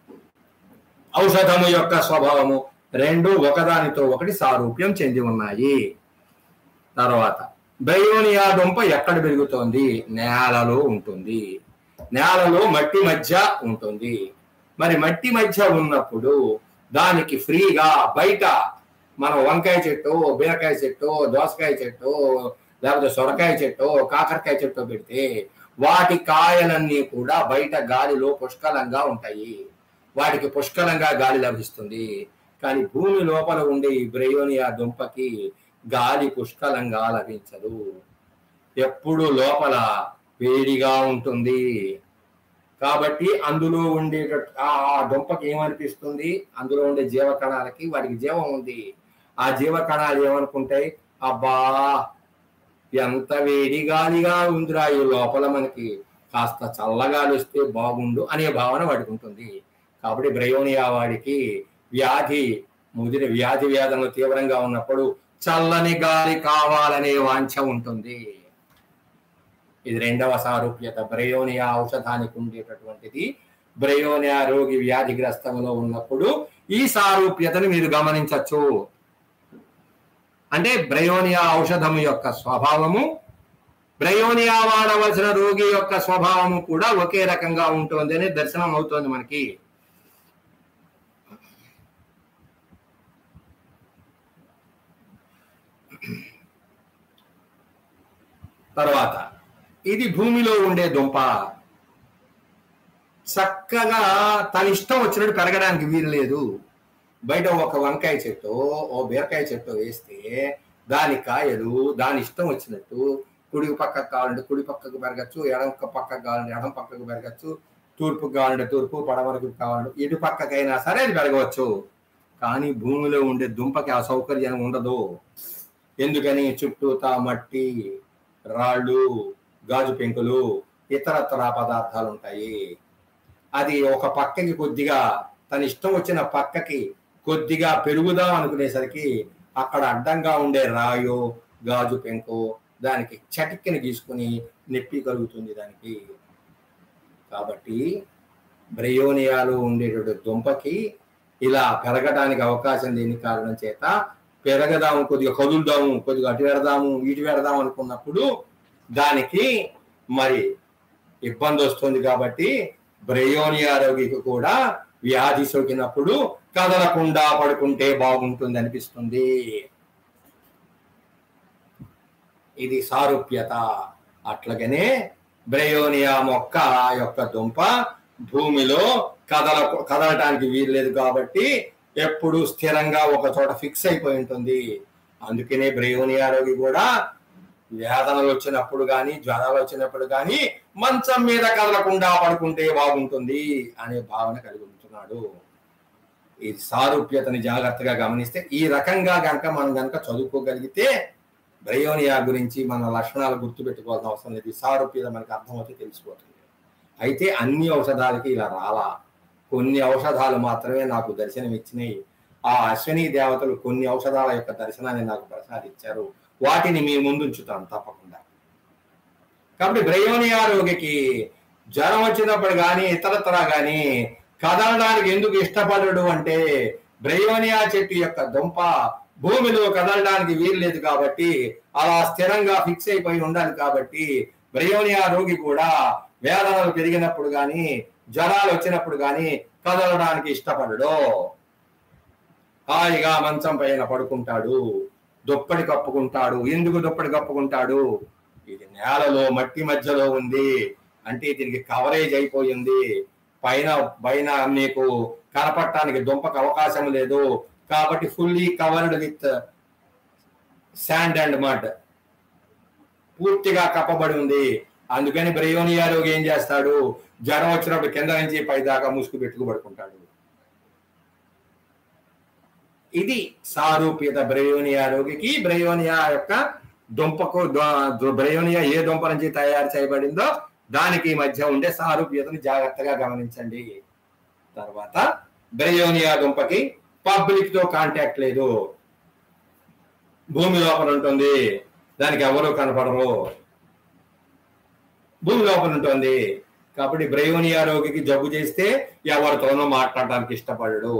ఔషధము యొక్క స్వభావము రెండు ఒకదానితో ఒకటి సారూప్యం చెంది ఉన్నాయి తర్వాత బ్రయోనియా దుంప ఎక్కడ పెరుగుతోంది నేలలో ఉంటుంది నేలలో మట్టి మధ్య ఉంటుంది మరి మట్టి మధ్య ఉన్నప్పుడు దానికి ఫ్రీగా బయట మనం వంకాయ చెట్టు బీరకాయ చెట్టు దోసకాయ చెట్టు లేకపోతే సొరకాయ చెట్టు కాకరకాయ చెట్టు పెడితే వాటి కాయలన్నీ కూడా బయట గాలిలో పుష్కలంగా ఉంటాయి వాటికి పుష్కలంగా గాలి లభిస్తుంది కానీ భూమి లోపల ఉండే ఈ బ్రయోనియా దుంపకి గాలి పుష్కలంగా లభించదు ఎప్పుడు లోపల వేడిగా ఉంటుంది కాబట్టి అందులో ఉండే ఆ ఆ దుంపకి ఏమనిపిస్తుంది అందులో ఉండే జీవ కణాలకి వాటికి జీవం ఉంది ఆ జీవ కణాలు ఏమనుకుంటాయి అబ్బా ఎంత వేడి గాలిగా ఉందిరా ఈ లోపల మనకి కాస్త చల్లగాలి వస్తే బాగుండు అనే భావన వాడికి ఉంటుంది కాబట్టి బ్రయోనియా వాడికి వ్యాధి ముదిర వ్యాధి వేదనలు తీవ్రంగా ఉన్నప్పుడు చల్లని గాలి కావాలనే వాంఛ ఉంటుంది ఇది రెండవ సారూప్యత బ్రయోనియా ఔషధానికి ఉండేటటువంటిది బ్రయోనియా రోగి వ్యాధిగ్రస్తంలో ఉన్నప్పుడు ఈ సారూప్యతను మీరు గమనించవచ్చు అంటే బ్రయోనియా ఔషధము యొక్క స్వభావము బ్రయోనియా వాడవలసిన రోగి యొక్క స్వభావము కూడా ఒకే రకంగా ఉంటుంది అని దర్శనం అవుతోంది మనకి తర్వాత ఇది భూమిలో ఉండే దుంప చక్కగా తన ఇష్టం వచ్చినట్టు పెరగడానికి వీలు లేదు బయట ఒక వంకాయ చెట్టు ఓ బీరకాయ చెట్టు వేస్తే దాని కాయలు దాని ఇష్టం వచ్చినట్టు కుడి పక్కకు కావాలంటే కుడి పక్కకు పెరగచ్చు ఎడం పక్కకు కావాలంటే ఎడం పక్కకు పెరగచ్చు తూర్పుకు కావాలంటే తూర్పు పడమరకు కావాలంటే ఇటు పక్కకైనా సరే అది పెరగవచ్చు కానీ భూమిలో ఉండే దుంపకి ఆ సౌకర్యం ఉండదు ఎందుకని చుట్టూతా మట్టి రాళ్ళు గాజు పెంకులు ఇతరతర పదార్థాలు ఉంటాయి అది ఒక పక్కకి కొద్దిగా తన ఇష్టం వచ్చిన పక్కకి కొద్దిగా పెరుగుదాం అనుకునేసరికి అక్కడ అడ్డంగా ఉండే రాయో గాజు పెంకు దానికి చటిక్కిని గీసుకుని నొప్పి కలుగుతుంది దానికి కాబట్టి బ్రయోనియాలో ఉండేటువంటి దుంపకి ఇలా పెరగడానికి అవకాశం లేని కారణం చేత పెరగదాము కొద్దిగా కదులుదాము కొద్దిగా అటు పెడదాము ఇటు పెడదాం అనుకున్నప్పుడు దానికి మరి ఇబ్బంది వస్తుంది కాబట్టి బ్రయోనియా రోగికి కూడా వ్యాధి సోకినప్పుడు కదలకుండా పడుకుంటే బాగుంటుంది అనిపిస్తుంది ఇది సారూప్యత అట్లాగనే బ్రయోనియా మొక్క యొక్క దుంప భూమిలో కదల కదలటానికి వీల్లేదు కాబట్టి ఎప్పుడు స్థిరంగా ఒక చోట ఫిక్స్ అయిపోయి ఉంటుంది అందుకనే బ్రయోనియా రోగి కూడా వేదనలు వచ్చినప్పుడు కానీ జ్వరాలు వచ్చినప్పుడు కానీ మంచం మీద కదలకుండా పడుకుంటే బాగుంటుంది అనే భావన కలిగి ఉంటున్నాడు ఈ సారూప్యతని జాగ్రత్తగా గమనిస్తే ఈ రకంగా గనక మనం గనక చదువుకోగలిగితే బ్రయోనియా గురించి మన లక్షణాలు గుర్తుపెట్టుకోవాల్సిన అవసరం లేదు ఈ సారూప్యత మనకి అర్థమవుతే తెలిసిపోతుంది అయితే అన్ని ఔషధాలకి ఇలా రాలా కొన్ని ఔషధాలు మాత్రమే నాకు దర్శనం ఇచ్చినాయి ఆ అశ్విని దేవతలు కొన్ని ఔషధాల యొక్క దర్శనాన్ని నాకు ప్రసాదించారు వాటిని మీ ముందు ఉంచుతాను తప్పకుండా కాబట్టి బ్రయోనియా రోగికి జ్వరం వచ్చినప్పుడు కానీ ఇతరతర కానీ కదలడానికి ఎందుకు ఇష్టపడడు అంటే బ్రయోనియా చెట్టు యొక్క దుంప భూమిలో కదలడానికి వీల్లేదు కాబట్టి అలా స్థిరంగా ఫిక్స్ అయిపోయి ఉండాలి కాబట్టి బ్రయోనియా రోగి కూడా వేదనలు పెరిగినప్పుడు కానీ జ్వరాలు వచ్చినప్పుడు కానీ కదలడానికి ఇష్టపడడు హాయిగా మంచం పైన పడుకుంటాడు దుప్పటి కప్పుకుంటాడు ఎందుకు దుప్పటి కప్పుకుంటాడు ఇది నేలలో మట్టి మధ్యలో ఉంది అంటే దీనికి కవరేజ్ అయిపోయింది పైన పైన మీకు కనపడటానికి దుంపకు అవకాశం లేదు కాబట్టి fully covered with sand and mud పూర్తిగా కప్పబడి ఉంది అందుకని బ్రయోనియా రోగి ఏం చేస్తాడు జ్వరం వచ్చినప్పుడు కింద నుంచి పై దాకా ముసుగు పెట్టుకు పడుకుంటాడు ఇది సారూప్యత బ్రయోనియా రోగికి బ్రయోనియా యొక్క దుంపకు దు- బ్రయోనియా ఏ దుంప నుంచి తయారు చేయబడిందో దానికి మధ్య ఉండే సారూప్యతను జాగ్రత్తగా గమనించండి తర్వాత బ్రయోనియా దుంపకి పబ్లిక్ తో కాంటాక్ట్ లేదు భూమి లోపల ఉంటుంది దానికి ఎవరు కనపడరు భూమి లోపల ఉంటుంది కాబట్టి బ్రయోనియా రోగికి జబ్బు చేస్తే ఎవరితోనూ మాట్లాడడానికి ఇష్టపడడు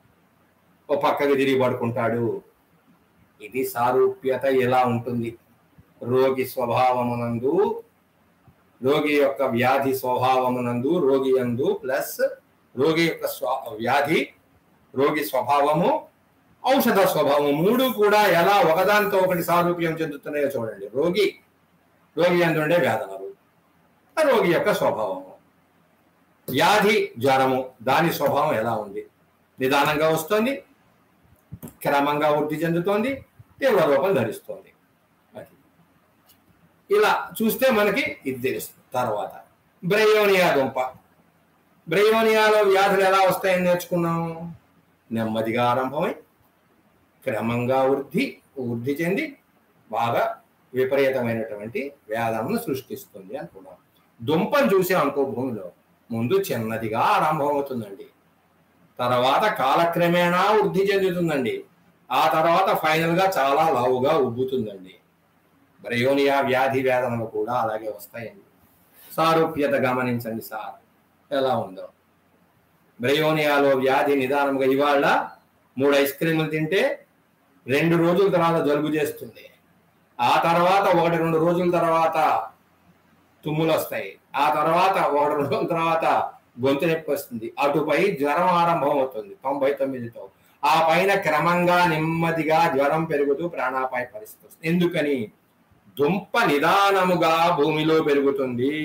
ఓ పక్కకి తిరిగి పడుకుంటాడు ఇది సారూప్యత ఎలా ఉంటుంది రోగి స్వభావమునందు రోగి యొక్క వ్యాధి స్వభావమునందు రోగి యందు ప్లస్ రోగి యొక్క స్వ వ్యాధి రోగి స్వభావము ఔషధ స్వభావం మూడు కూడా ఎలా ఒకదానితో ఒకటి సారూప్యం చెందుతున్నాయో చూడండి రోగి రోగి అందుండే వేదనలు రోగి యొక్క స్వభావము వ్యాధి జ్వరము దాని స్వభావం ఎలా ఉంది నిదానంగా వస్తుంది క్రమంగా వృద్ధి చెందుతోంది తీవ్ర రూపం ధరిస్తోంది అది ఇలా చూస్తే మనకి ఇది తెలుస్తుంది తర్వాత బ్రయోనియా దుంప బ్రయోనియాలో వ్యాధులు ఎలా వస్తాయని నేర్చుకున్నాం నెమ్మదిగా ఆరంభమై క్రమంగా వృద్ధి వృద్ధి చెంది బాగా విపరీతమైనటువంటి వ్యాధులను సృష్టిస్తుంది అనుకున్నాం దుంపను చూసాం అనుకో భూమిలో ముందు చిన్నదిగా ఆరంభం అవుతుందండి తర్వాత కాలక్రమేణా వృద్ధి చెందుతుందండి ఆ తర్వాత ఫైనల్ గా చాలా లావుగా ఉబ్బుతుందండి బ్రయోనియా వ్యాధి వేదనలు కూడా అలాగే వస్తాయండి సారూప్యత గమనించండి సార్ ఎలా ఉందో బ్రయోనియాలో వ్యాధి నిదానంగా ఇవాళ మూడు ఐస్ క్రీములు తింటే రెండు రోజుల తర్వాత జలుబు చేస్తుంది ఆ తర్వాత ఒకటి రెండు రోజుల తర్వాత తుమ్ములు వస్తాయి ఆ తర్వాత ఒకటి రెండు రోజుల తర్వాత గొంతు నొప్పి వస్తుంది అటుపై జ్వరం ఆరంభం అవుతుంది తొంభై తొమ్మిదితో ఆ పైన క్రమంగా నెమ్మదిగా జ్వరం పెరుగుతూ ప్రాణాపాయ పరిస్థితి వస్తుంది ఎందుకని దుంప నిదానముగా భూమిలో పెరుగుతుంది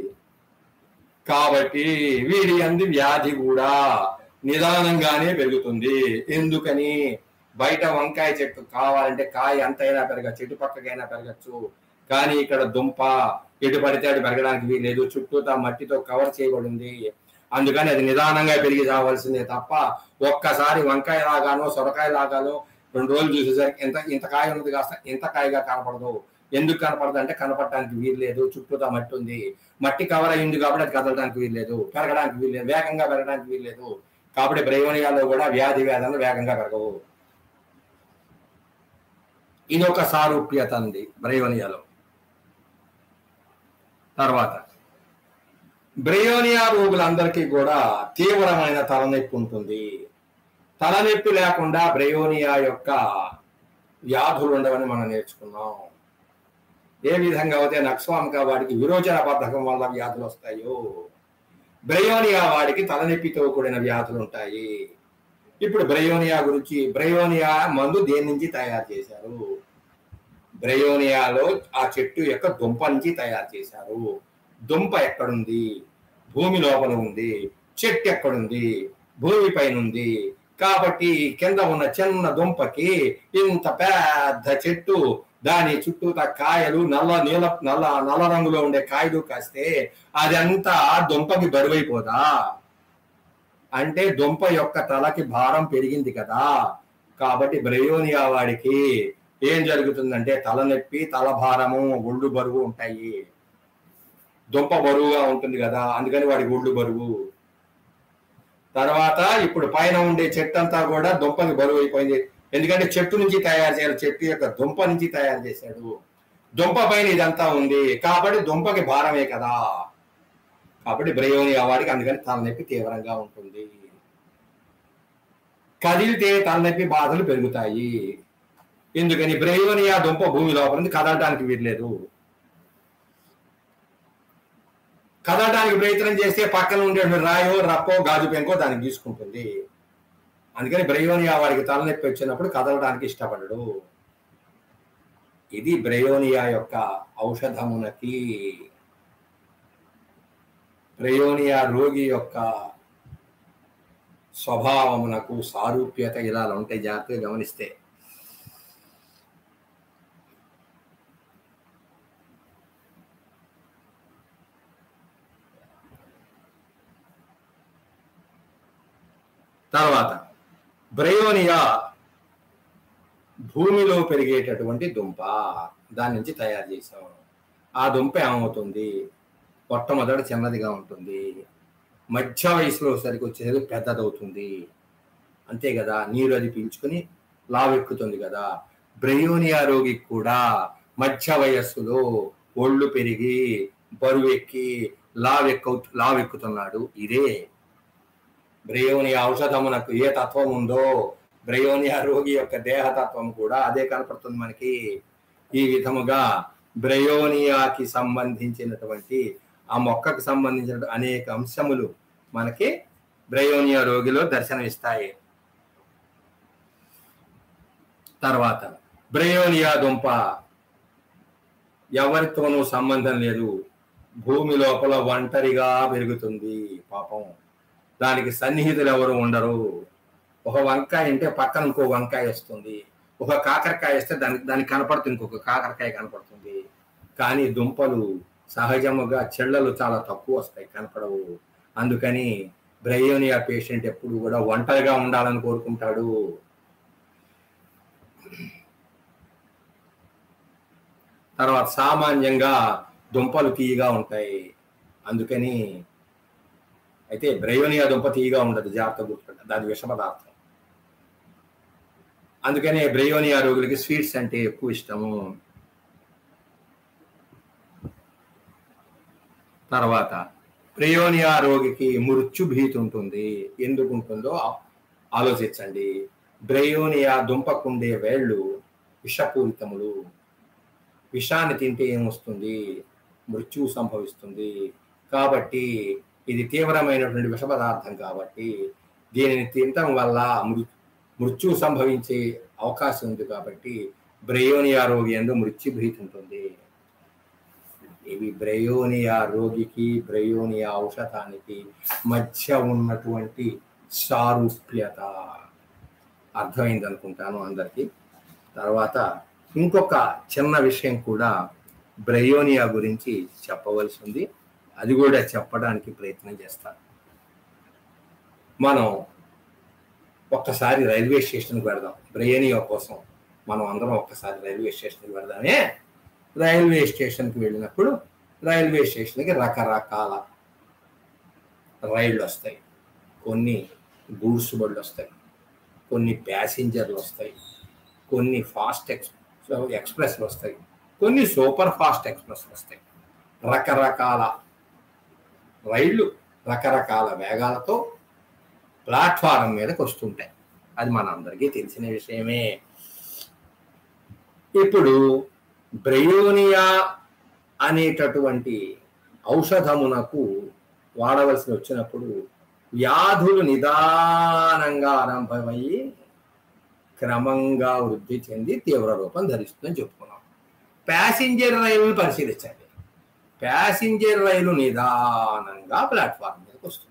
కాబట్టి వీడి అందు వ్యాధి కూడా నిదానంగానే పెరుగుతుంది ఎందుకని బయట వంకాయ చెట్టు కావాలంటే కాయ అంతైనా పెరగచ్చు చెట్టు పక్కకైనా పెరగచ్చు కానీ ఇక్కడ దుంప ఎటు పడితే అటు పెరగడానికి వీలేదు చుట్టూతా మట్టితో కవర్ చేయబడింది అందుకని అది నిదానంగా పెరిగి రావాల్సిందే తప్ప ఒక్కసారి వంకాయ లాగానో సొరకాయ లాగానో రెండు రోజులు చూసేసరికి ఇంత ఇంత కాయ ఉన్నది కాస్త ఇంత కాయగా కనపడదు ఎందుకు కనపడదు అంటే కనపడటానికి వీల్లేదు చుట్టూతా మట్టి ఉంది మట్టి కవర్ అయింది కాబట్టి అది కదలడానికి వీల్లేదు పెరగడానికి వీల్లేదు వేగంగా పెరగడానికి వీల్లేదు కాబట్టి బ్రయోనియాలో కూడా వ్యాధి వేదనలు వేగంగా పెరగవు ఇది ఒక సారూప్యత ఉంది బ్రయోనియాలో తర్వాత బ్రయోనియా రోగులందరికీ కూడా తీవ్రమైన తలనొప్పి ఉంటుంది తలనొప్పి లేకుండా బ్రయోనియా యొక్క వ్యాధులు ఉండవని మనం నేర్చుకున్నాం ఏ విధంగా అయితే నక్స్వామిక వాడికి విరోచన బద్ధకం వల్ల వ్యాధులు వస్తాయో బ్రయోనియా వాడికి తలనొప్పితో కూడిన వ్యాధులు ఉంటాయి ఇప్పుడు బ్రయోనియా గురించి బ్రయోనియా మందు దేని నుంచి తయారు చేశారు బ్రయోనియాలో ఆ చెట్టు యొక్క దుంప నుంచి తయారు చేశారు దుంప ఎక్కడుంది భూమి లోపల ఉంది చెట్టు ఎక్కడుంది భూమి పైన ఉంది కాబట్టి కింద ఉన్న చిన్న దుంపకి ఇంత పెద్ద చెట్టు దాని చుట్టూత కాయలు నల్ల నీల నల్ల నల్ల రంగులో ఉండే కాయలు కాస్తే అదంతా దుంపకి బరువైపోదా అంటే దుంప యొక్క తలకి భారం పెరిగింది కదా కాబట్టి బ్రయోనియా వాడికి ఏం జరుగుతుందంటే తలనొప్పి తల భారము ఒళ్ళు బరువు ఉంటాయి దుంప బరువుగా ఉంటుంది కదా అందుకని వాడికి ఒళ్ళు బరువు తర్వాత ఇప్పుడు పైన ఉండే చెట్టు అంతా కూడా దుంపకి బరువు అయిపోయింది ఎందుకంటే చెట్టు నుంచి తయారు చేయాలి చెట్టు యొక్క దుంప నుంచి తయారు చేశాడు దుంప పైన ఇదంతా ఉంది కాబట్టి దుంపకి భారమే కదా కాబట్టి బ్రయోనియా వాడికి అందుకని తలనొప్పి తీవ్రంగా ఉంటుంది కదిలితే తలనొప్పి బాధలు పెరుగుతాయి ఎందుకని బ్రయోనియా దుంప భూమి లోపల ఉంది కదలటానికి వీల్లేదు కదలటానికి ప్రయత్నం చేస్తే పక్కన ఉండే రాయో రప్పో గాజు పెంకో దాన్ని తీసుకుంటుంది అందుకని బ్రయోనియా వాడికి తలనొప్పి వచ్చినప్పుడు కదలడానికి ఇష్టపడడు ఇది బ్రయోనియా యొక్క ఔషధమునకి బ్రయోనియా రోగి యొక్క స్వభావమునకు సారూప్యత ఇలా ఉంటాయి జాగ్రత్తగా గమనిస్తే తర్వాత బ్రయోనియా భూమిలో పెరిగేటటువంటి దుంప దాని నుంచి తయారు చేసాం ఆ దుంప ఏమవుతుంది మొట్టమొదట చిన్నదిగా ఉంటుంది మధ్య వయసులో సరికి వచ్చేసరికి పెద్దదవుతుంది అంతే కదా నీరు అది పీల్చుకొని లావెక్కుతుంది కదా బ్రయోనియా రోగికి కూడా మధ్య వయస్సులో ఒళ్ళు పెరిగి బరువెక్కి లావెక్కు లావెక్కుతున్నాడు ఇదే బ్రయోనియా ఔషధమునకు ఏ తత్వం ఉందో బ్రయోనియా రోగి యొక్క దేహతత్వం కూడా అదే కనపడుతుంది మనకి ఈ విధముగా బ్రయోనియాకి సంబంధించినటువంటి ఆ మొక్కకు సంబంధించిన అనేక అంశములు మనకి బ్రయోనియా రోగిలో దర్శనమిస్తాయి తర్వాత బ్రయోనియా దుంప ఎవరితోనూ సంబంధం లేదు భూమి లోపల ఒంటరిగా పెరుగుతుంది పాపం దానికి సన్నిహితులు ఎవరు ఉండరు ఒక వంకాయ అంటే పక్కన ఇంకో వంకాయ వస్తుంది ఒక కాకరకాయ వస్తే దానికి దానికి కనపడుతుంది ఇంకొక కాకరకాయ కనపడుతుంది కానీ దుంపలు సహజముగా చెళ్ళలు చాలా తక్కువ వస్తాయి కనపడవు అందుకని బ్రయోనియా పేషెంట్ ఎప్పుడు కూడా ఒంటరిగా ఉండాలని కోరుకుంటాడు తర్వాత సామాన్యంగా దుంపలు తీయగా ఉంటాయి అందుకని అయితే బ్రయోనియా దుంప తీయగా ఉండదు జాగ్రత్త గుర్తుపెట్ట దాని విష పదార్థం అందుకనే బ్రయోనియా రోగులకి స్వీట్స్ అంటే ఎక్కువ ఇష్టము తర్వాత బ్రయోనియా రోగికి మృత్యు భీతి ఉంటుంది ఎందుకు ఉంటుందో ఆ- ఆలోచించండి బ్రయోనియా దుంపకుండే వేళ్ళు విషపూరితములు విషాన్ని తింటే ఏమొస్తుంది మృత్యువు సంభవిస్తుంది కాబట్టి ఇది తీవ్రమైనటువంటి విష పదార్థం కాబట్టి దీనిని తినటం వల్ల మృ మృత్యు సంభవించే అవకాశం ఉంది కాబట్టి బ్రయోనియా రోగి ఎందు మృత్యు భీతి ఉంటుంది ఇవి బ్రయోనియా రోగికి బ్రయోనియా ఔషధానికి మధ్య ఉన్నటువంటి సారూప్యత అర్థమైంది అనుకుంటాను అందరికీ తర్వాత ఇంకొక చిన్న విషయం కూడా బ్రయోనియా గురించి చెప్పవలసి ఉంది అది కూడా చెప్పడానికి ప్రయత్నం చేస్తాను మనం ఒక్కసారి రైల్వే స్టేషన్కి వెళదాం బ్రయోనియా కోసం మనం అందరం ఒక్కసారి రైల్వే స్టేషన్కి వెళదామే రైల్వే స్టేషన్కి వెళ్ళినప్పుడు రైల్వే స్టేషన్కి రకరకాల రైళ్ళు వస్తాయి కొన్ని గూడ్స్ బళ్ళు వస్తాయి కొన్ని ప్యాసింజర్లు వస్తాయి కొన్ని ఫాస్ట్ ఎక్స్ ఎక్స్ప్రెస్లు వస్తాయి కొన్ని సూపర్ ఫాస్ట్ ఎక్స్ప్రెస్ వస్తాయి రకరకాల రైళ్ళు రకరకాల వేగాలతో ప్లాట్ఫారం మీదకి వస్తుంటాయి అది మన అందరికీ తెలిసిన విషయమే ఇప్పుడు బ్రయోనియా అనేటటువంటి ఔషధమునకు వాడవలసి వచ్చినప్పుడు వ్యాధులు నిదానంగా ఆరంభమయ్యి క్రమంగా వృద్ధి చెంది తీవ్ర రూపం ధరిస్తుందని చెప్పుకున్నాం ప్యాసింజర్ రైలును పరిశీలించండి ప్యాసింజర్ రైలు నిదానంగా ప్లాట్ఫామ్ మీదకి వస్తుంది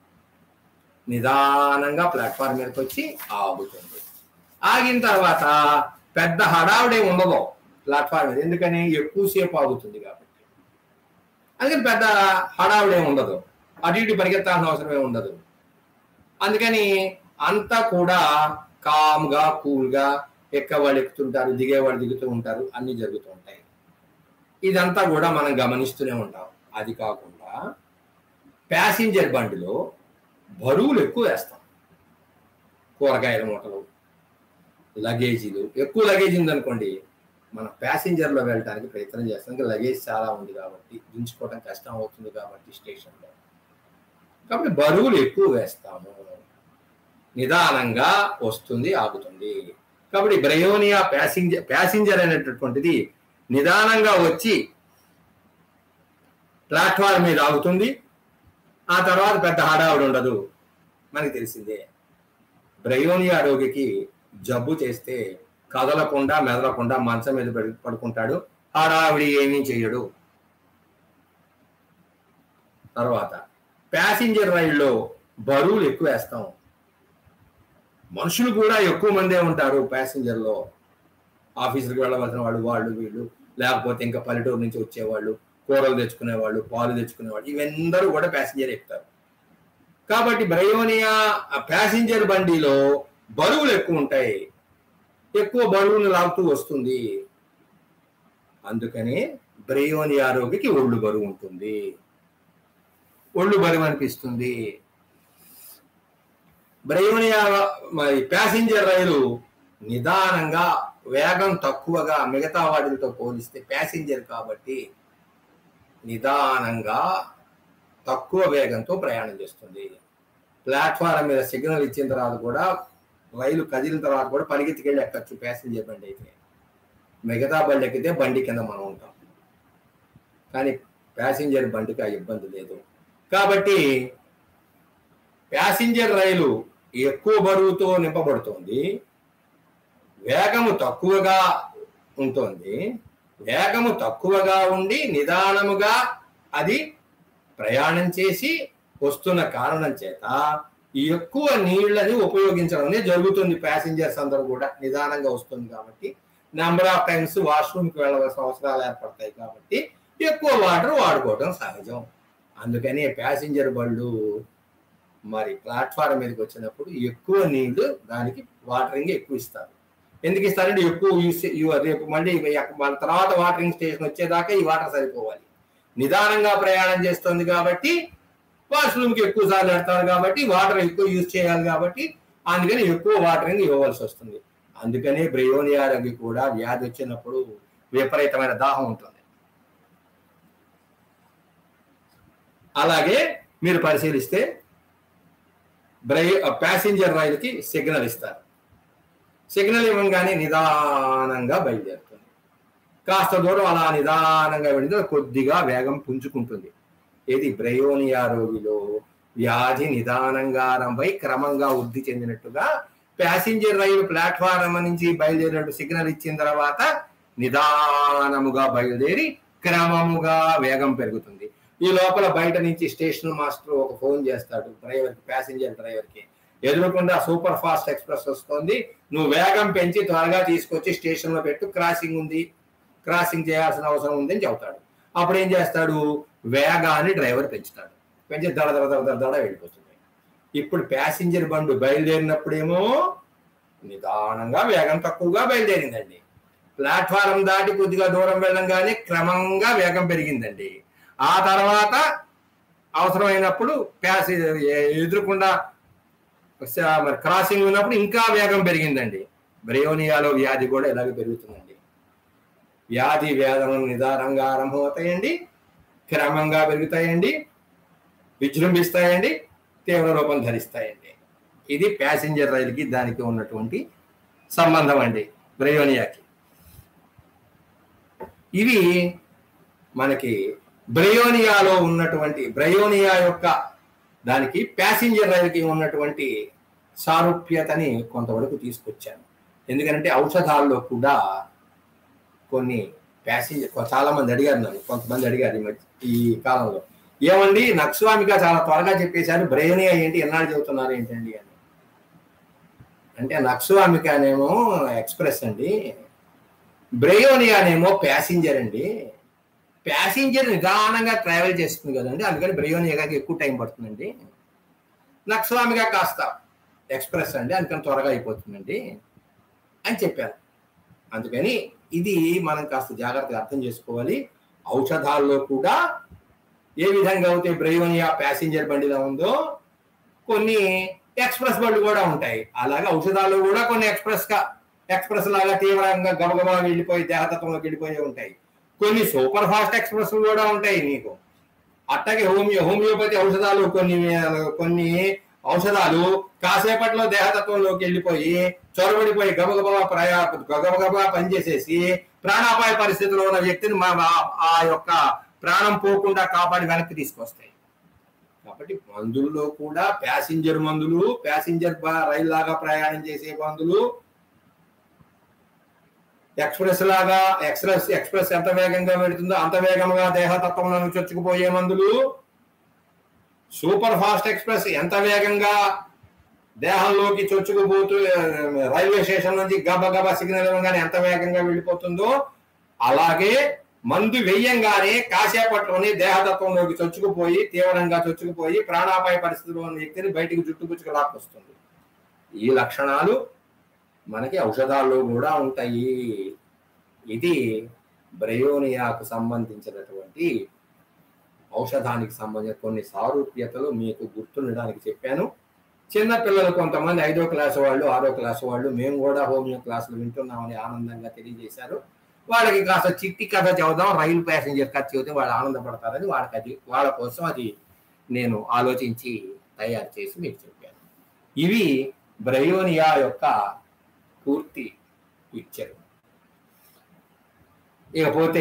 నిదానంగా ప్లాట్ఫామ్ మీదకి వచ్చి ఆగుతుంది ఆగిన తర్వాత పెద్ద హడావుడే ఉండదు ప్లాట్ఫామ్ మీద ఎందుకని ఎక్కువసేపు ఆగుతుంది కాబట్టి అందుకని పెద్ద హడావుడే ఉండదు అటు ఇటు పరిగెత్తాల్సిన అవసరమే ఉండదు అందుకని అంతా కూడా కామ్గా కూల్గా ఎక్కేవాళ్ళు ఎక్కుతుంటారు దిగేవాళ్ళు దిగుతూ ఉంటారు అన్ని జరుగుతూ ఉంటాయి ఇదంతా కూడా మనం గమనిస్తూనే ఉంటాం అది కాకుండా ప్యాసింజర్ బండిలో బరువులు ఎక్కువ వేస్తాం కూరగాయల మూటలు లగేజీలు ఎక్కువ లగేజ్ ఉందనుకోండి మన ప్యాసింజర్లో వెళ్ళడానికి ప్రయత్నం చేస్తాం ఇంకా లగేజ్ చాలా ఉంది కాబట్టి దించుకోవడం కష్టం అవుతుంది కాబట్టి స్టేషన్లో కాబట్టి బరువులు ఎక్కువ వేస్తాము నిదానంగా వస్తుంది ఆగుతుంది కాబట్టి బ్రయోనియా ప్యాసింజర్ ప్యాసింజర్ అనేటటువంటిది నిదానంగా వచ్చి ప్లాట్ఫామ్ మీద ఆగుతుంది ఆ తర్వాత పెద్ద హడావుడి ఉండదు మనకి తెలిసిందే బ్రయోనియా రోగికి జబ్బు చేస్తే కదలకుండా మెదలకుండా మంచం మీద పడి పడుకుంటాడు హడావిడి ఏమీ చెయ్యడు తర్వాత ప్యాసింజర్ రైల్లో బరువులు ఎక్కువ వేస్తాం మనుషులు కూడా ఎక్కువ మందే ఉంటారు ప్యాసింజర్లో ఆఫీసులకు వెళ్ళవలసిన వాళ్ళు వాళ్ళు వీళ్ళు లేకపోతే ఇంకా పల్లెటూరు నుంచి వచ్చేవాళ్ళు కూరలు తెచ్చుకునేవాళ్ళు పాలు తెచ్చుకునేవాళ్ళు ఇవందరూ కూడా ప్యాసింజర్ ఎక్కుతారు కాబట్టి బ్రయోనియా ప్యాసింజర్ బండిలో బరువులు ఎక్కువ ఉంటాయి ఎక్కువ బరువును లాగుతూ వస్తుంది అందుకని బ్రయోనియా రోగికి ఒళ్ళు బరువు ఉంటుంది ఒళ్ళు బరువు అనిపిస్తుంది బ్రయోనియా మరి ప్యాసింజర్ రైలు నిదానంగా వేగం తక్కువగా మిగతా వాటితో పోలిస్తే ప్యాసింజర్ కాబట్టి నిదానంగా తక్కువ వేగంతో ప్రయాణం చేస్తుంది ప్లాట్ఫారం మీద సిగ్నల్ ఇచ్చిన తర్వాత కూడా రైలు కదిలిన తర్వాత కూడా పరిగెత్తికెళ్ళి ఎక్కచ్చు ప్యాసింజర్ బండి అయితే మిగతా బండి ఎక్కితే బండి కింద మనం ఉంటాం కానీ ప్యాసింజర్ బండికి ఆ ఇబ్బంది లేదు కాబట్టి ప్యాసింజర్ రైలు ఎక్కువ బరువుతో నింపబడుతుంది వేగము తక్కువగా ఉంటుంది వేగము తక్కువగా ఉండి నిదానముగా అది ప్రయాణం చేసి వస్తున్న కారణం చేత ఎక్కువ నీళ్ళని ఉపయోగించడం అనేది జరుగుతుంది ప్యాసింజర్స్ అందరూ కూడా నిదానంగా వస్తుంది కాబట్టి నెంబర్ ఆఫ్ టైమ్స్ వాష్రూమ్కి వెళ్ళవలసిన అవసరాలు ఏర్పడతాయి కాబట్టి ఎక్కువ వాటర్ వాడుకోవడం సహజం అందుకని ప్యాసింజర్ బళ్ళు మరి ప్లాట్ఫారం మీదకి వచ్చినప్పుడు ఎక్కువ నీళ్లు దానికి వాటరింగ్ ఎక్కువ ఇస్తారు ఎందుకు ఇస్తారంటే ఎక్కువ యూస్ రేపు మళ్ళీ మన తర్వాత వాటరింగ్ స్టేషన్ వచ్చేదాకా ఈ వాటర్ సరిపోవాలి నిదానంగా ప్రయాణం చేస్తుంది కాబట్టి వాష్రూమ్కి ఎక్కువ సార్లు పెడతారు కాబట్టి వాటర్ ఎక్కువ యూజ్ చేయాలి కాబట్టి అందుకని ఎక్కువ వాటరింగ్ ఇవ్వవలసి వస్తుంది అందుకనే బ్రయోనియాలకి కూడా వ్యాధి వచ్చినప్పుడు విపరీతమైన దాహం ఉంటుంది అలాగే మీరు పరిశీలిస్తే బ్రై ప్యాసింజర్ రైలుకి సిగ్నల్ ఇస్తారు సిగ్నల్ ఇవ్వగానే నిదానంగా బయలుదేరుతుంది కాస్త దూరం అలా నిదానంగా వెళితే కొద్దిగా వేగం పుంజుకుంటుంది ఏది బ్రయోనియా రోగిలో వ్యాధి నిదానంగా ఆరంభై క్రమంగా వృద్ధి చెందినట్టుగా ప్యాసింజర్ రైలు ప్లాట్ఫారం నుంచి బయలుదేరినట్టు సిగ్నల్ ఇచ్చిన తర్వాత నిదానముగా బయలుదేరి క్రమముగా వేగం పెరుగుతుంది ఈ లోపల బయట నుంచి స్టేషన్ మాస్టర్ ఒక ఫోన్ చేస్తాడు డ్రైవర్కి ప్యాసింజర్ డ్రైవర్కి ఎదురుకుండా సూపర్ ఫాస్ట్ ఎక్స్ప్రెస్ వస్తుంది నువ్వు వేగం పెంచి త్వరగా తీసుకొచ్చి స్టేషన్లో పెట్టు క్రాసింగ్ ఉంది క్రాసింగ్ చేయాల్సిన అవసరం ఉంది అని చెబుతాడు అప్పుడు ఏం చేస్తాడు వేగాన్ని డ్రైవర్ పెంచుతాడు పెంచి దడ దడ దడ దడ దడ వెళ్ళిపోతుంది ఇప్పుడు ప్యాసింజర్ బండు బయలుదేరినప్పుడేమో నిదానంగా వేగం తక్కువగా బయలుదేరిందండి ప్లాట్ఫారం దాటి కొద్దిగా దూరం వెళ్ళంగానే క్రమంగా వేగం పెరిగిందండి ఆ తర్వాత అవసరమైనప్పుడు ప్యాసి ఎదురుకుండా మరి క్రాసింగ్ ఉన్నప్పుడు ఇంకా వేగం పెరిగిందండి బ్రయోనియాలో వ్యాధి కూడా ఇలాగే పెరుగుతుందండి వ్యాధి వేదనలు నిదానంగా ఆరంభమవుతాయండి క్రమంగా పెరుగుతాయండి విజృంభిస్తాయండి తీవ్ర రూపం ధరిస్తాయండి ఇది ప్యాసింజర్ రైలుకి దానికి ఉన్నటువంటి సంబంధం అండి బ్రయోనియాకి ఇవి మనకి బ్రయోనియాలో ఉన్నటువంటి బ్రయోనియా యొక్క దానికి ప్యాసింజర్ రైలుకి ఉన్నటువంటి సారూప్యతని కొంతవరకు తీసుకొచ్చాను ఎందుకంటే ఔషధాల్లో కూడా కొన్ని ప్యాసింజర్ చాలా మంది అడిగారు నన్ను కొంతమంది అడిగారు ఈ మధ్య ఈ కాలంలో ఏమండి నక్స్వామిగా చాలా త్వరగా చెప్పేశారు బ్రయోనియా ఏంటి ఎన్నాళ్ళు చెబుతున్నారు ఏంటండి అని అంటే నక్స్వామికానేమో ఎక్స్ప్రెస్ అండి బ్రయోనియానేమో ప్యాసింజర్ అండి ప్యాసింజర్ నిదానంగా ట్రావెల్ చేస్తుంది కదండి అందుకని బ్రయోనియాకి ఎక్కువ టైం పడుతుందండి నక్స్వామిగా కాస్త ఎక్స్ప్రెస్ అండి అందుకని త్వరగా అయిపోతుందండి అని చెప్పారు అందుకని ఇది మనం కాస్త జాగ్రత్తగా అర్థం చేసుకోవాలి ఔషధాల్లో కూడా ఏ విధంగా అయితే బ్రయోనియా ప్యాసింజర్ బండిలో ఉందో కొన్ని ఎక్స్ప్రెస్ బండ్లు కూడా ఉంటాయి అలాగే ఔషధాలు కూడా కొన్ని ఎక్స్ప్రెస్ గా ఎక్స్ప్రెస్ లాగా తీవ్రంగా గబగబా వెళ్ళిపోయి దేహతత్వంలోకి వెళ్ళిపోయి ఉంటాయి కొన్ని సూపర్ ఫాస్ట్ ఎక్స్ప్రెస్ కూడా ఉంటాయి నీకు అట్టగే హోమియో హోమియోపతి ఔషధాలు కొన్ని కొన్ని ఔషధాలు కాసేపట్లో దేహతత్వంలోకి వెళ్ళిపోయి చొరబడిపోయి గబగబా ప్రయా గబగబా పనిచేసేసి ప్రాణాపాయ పరిస్థితిలో ఉన్న వ్యక్తిని మా ఆ యొక్క ప్రాణం పోకుండా కాపాడి వెనక్కి తీసుకొస్తాయి కాబట్టి మందుల్లో కూడా ప్యాసింజర్ మందులు ప్యాసింజర్ రైలు లాగా ప్రయాణం చేసే మందులు ఎక్స్ప్రెస్ లాగా ఎక్స్ప్రెస్ ఎక్స్ప్రెస్ ఎంత వేగంగా వెళుతుందో అంత వేగంగా దేహతత్వంలో చొచ్చుకుపోయే మందులు సూపర్ ఫాస్ట్ ఎక్స్ప్రెస్ ఎంత వేగంగా దేహంలోకి చొచ్చుకుపోతూ ఆ, రైల్వే స్టేషన్ నుంచి గబ గబ సిగ్నల్ ఇవ్వగానే ఎంత వేగంగా వెళ్ళిపోతుందో అలాగే మందు వెయ్యంగానే కాసేపట్లోనే దేహతత్వంలోకి చొచ్చుకుపోయి తీవ్రంగా చొచ్చుకుపోయి ప్రాణాపాయ పరిస్థితిలో ఉన్న వ్యక్తిని బయటికి జుట్టుపుచ్చుకు లాక్కొస్తుంది ఈ లక్షణాలు మనకి ఔషధాల్లో కూడా ఉంటాయి ఇది బ్రయోనియాకు సంబంధించినటువంటి ఔషధానికి సంబంధించిన కొన్ని సారూప్యతలు మీకు గుర్తుండడానికి చెప్పాను చిన్న పిల్లలు కొంతమంది ఐదో క్లాస్ వాళ్ళు ఆరో క్లాస్ వాళ్ళు మేము కూడా హోమియో క్లాసులు వింటున్నామని ఆనందంగా తెలియజేశారు వాళ్ళకి కాస్త చిట్టి కథ చదువుదాం రైలు ప్యాసింజర్ కథ చదివితే వాళ్ళు ఆనందపడతారని వాళ్ళకి అది వాళ్ళ కోసం అది నేను ఆలోచించి తయారు చేసి మీకు చెప్పాను ఇవి బ్రయోనియా యొక్క పూర్తి పిక్చర్ ఇకపోతే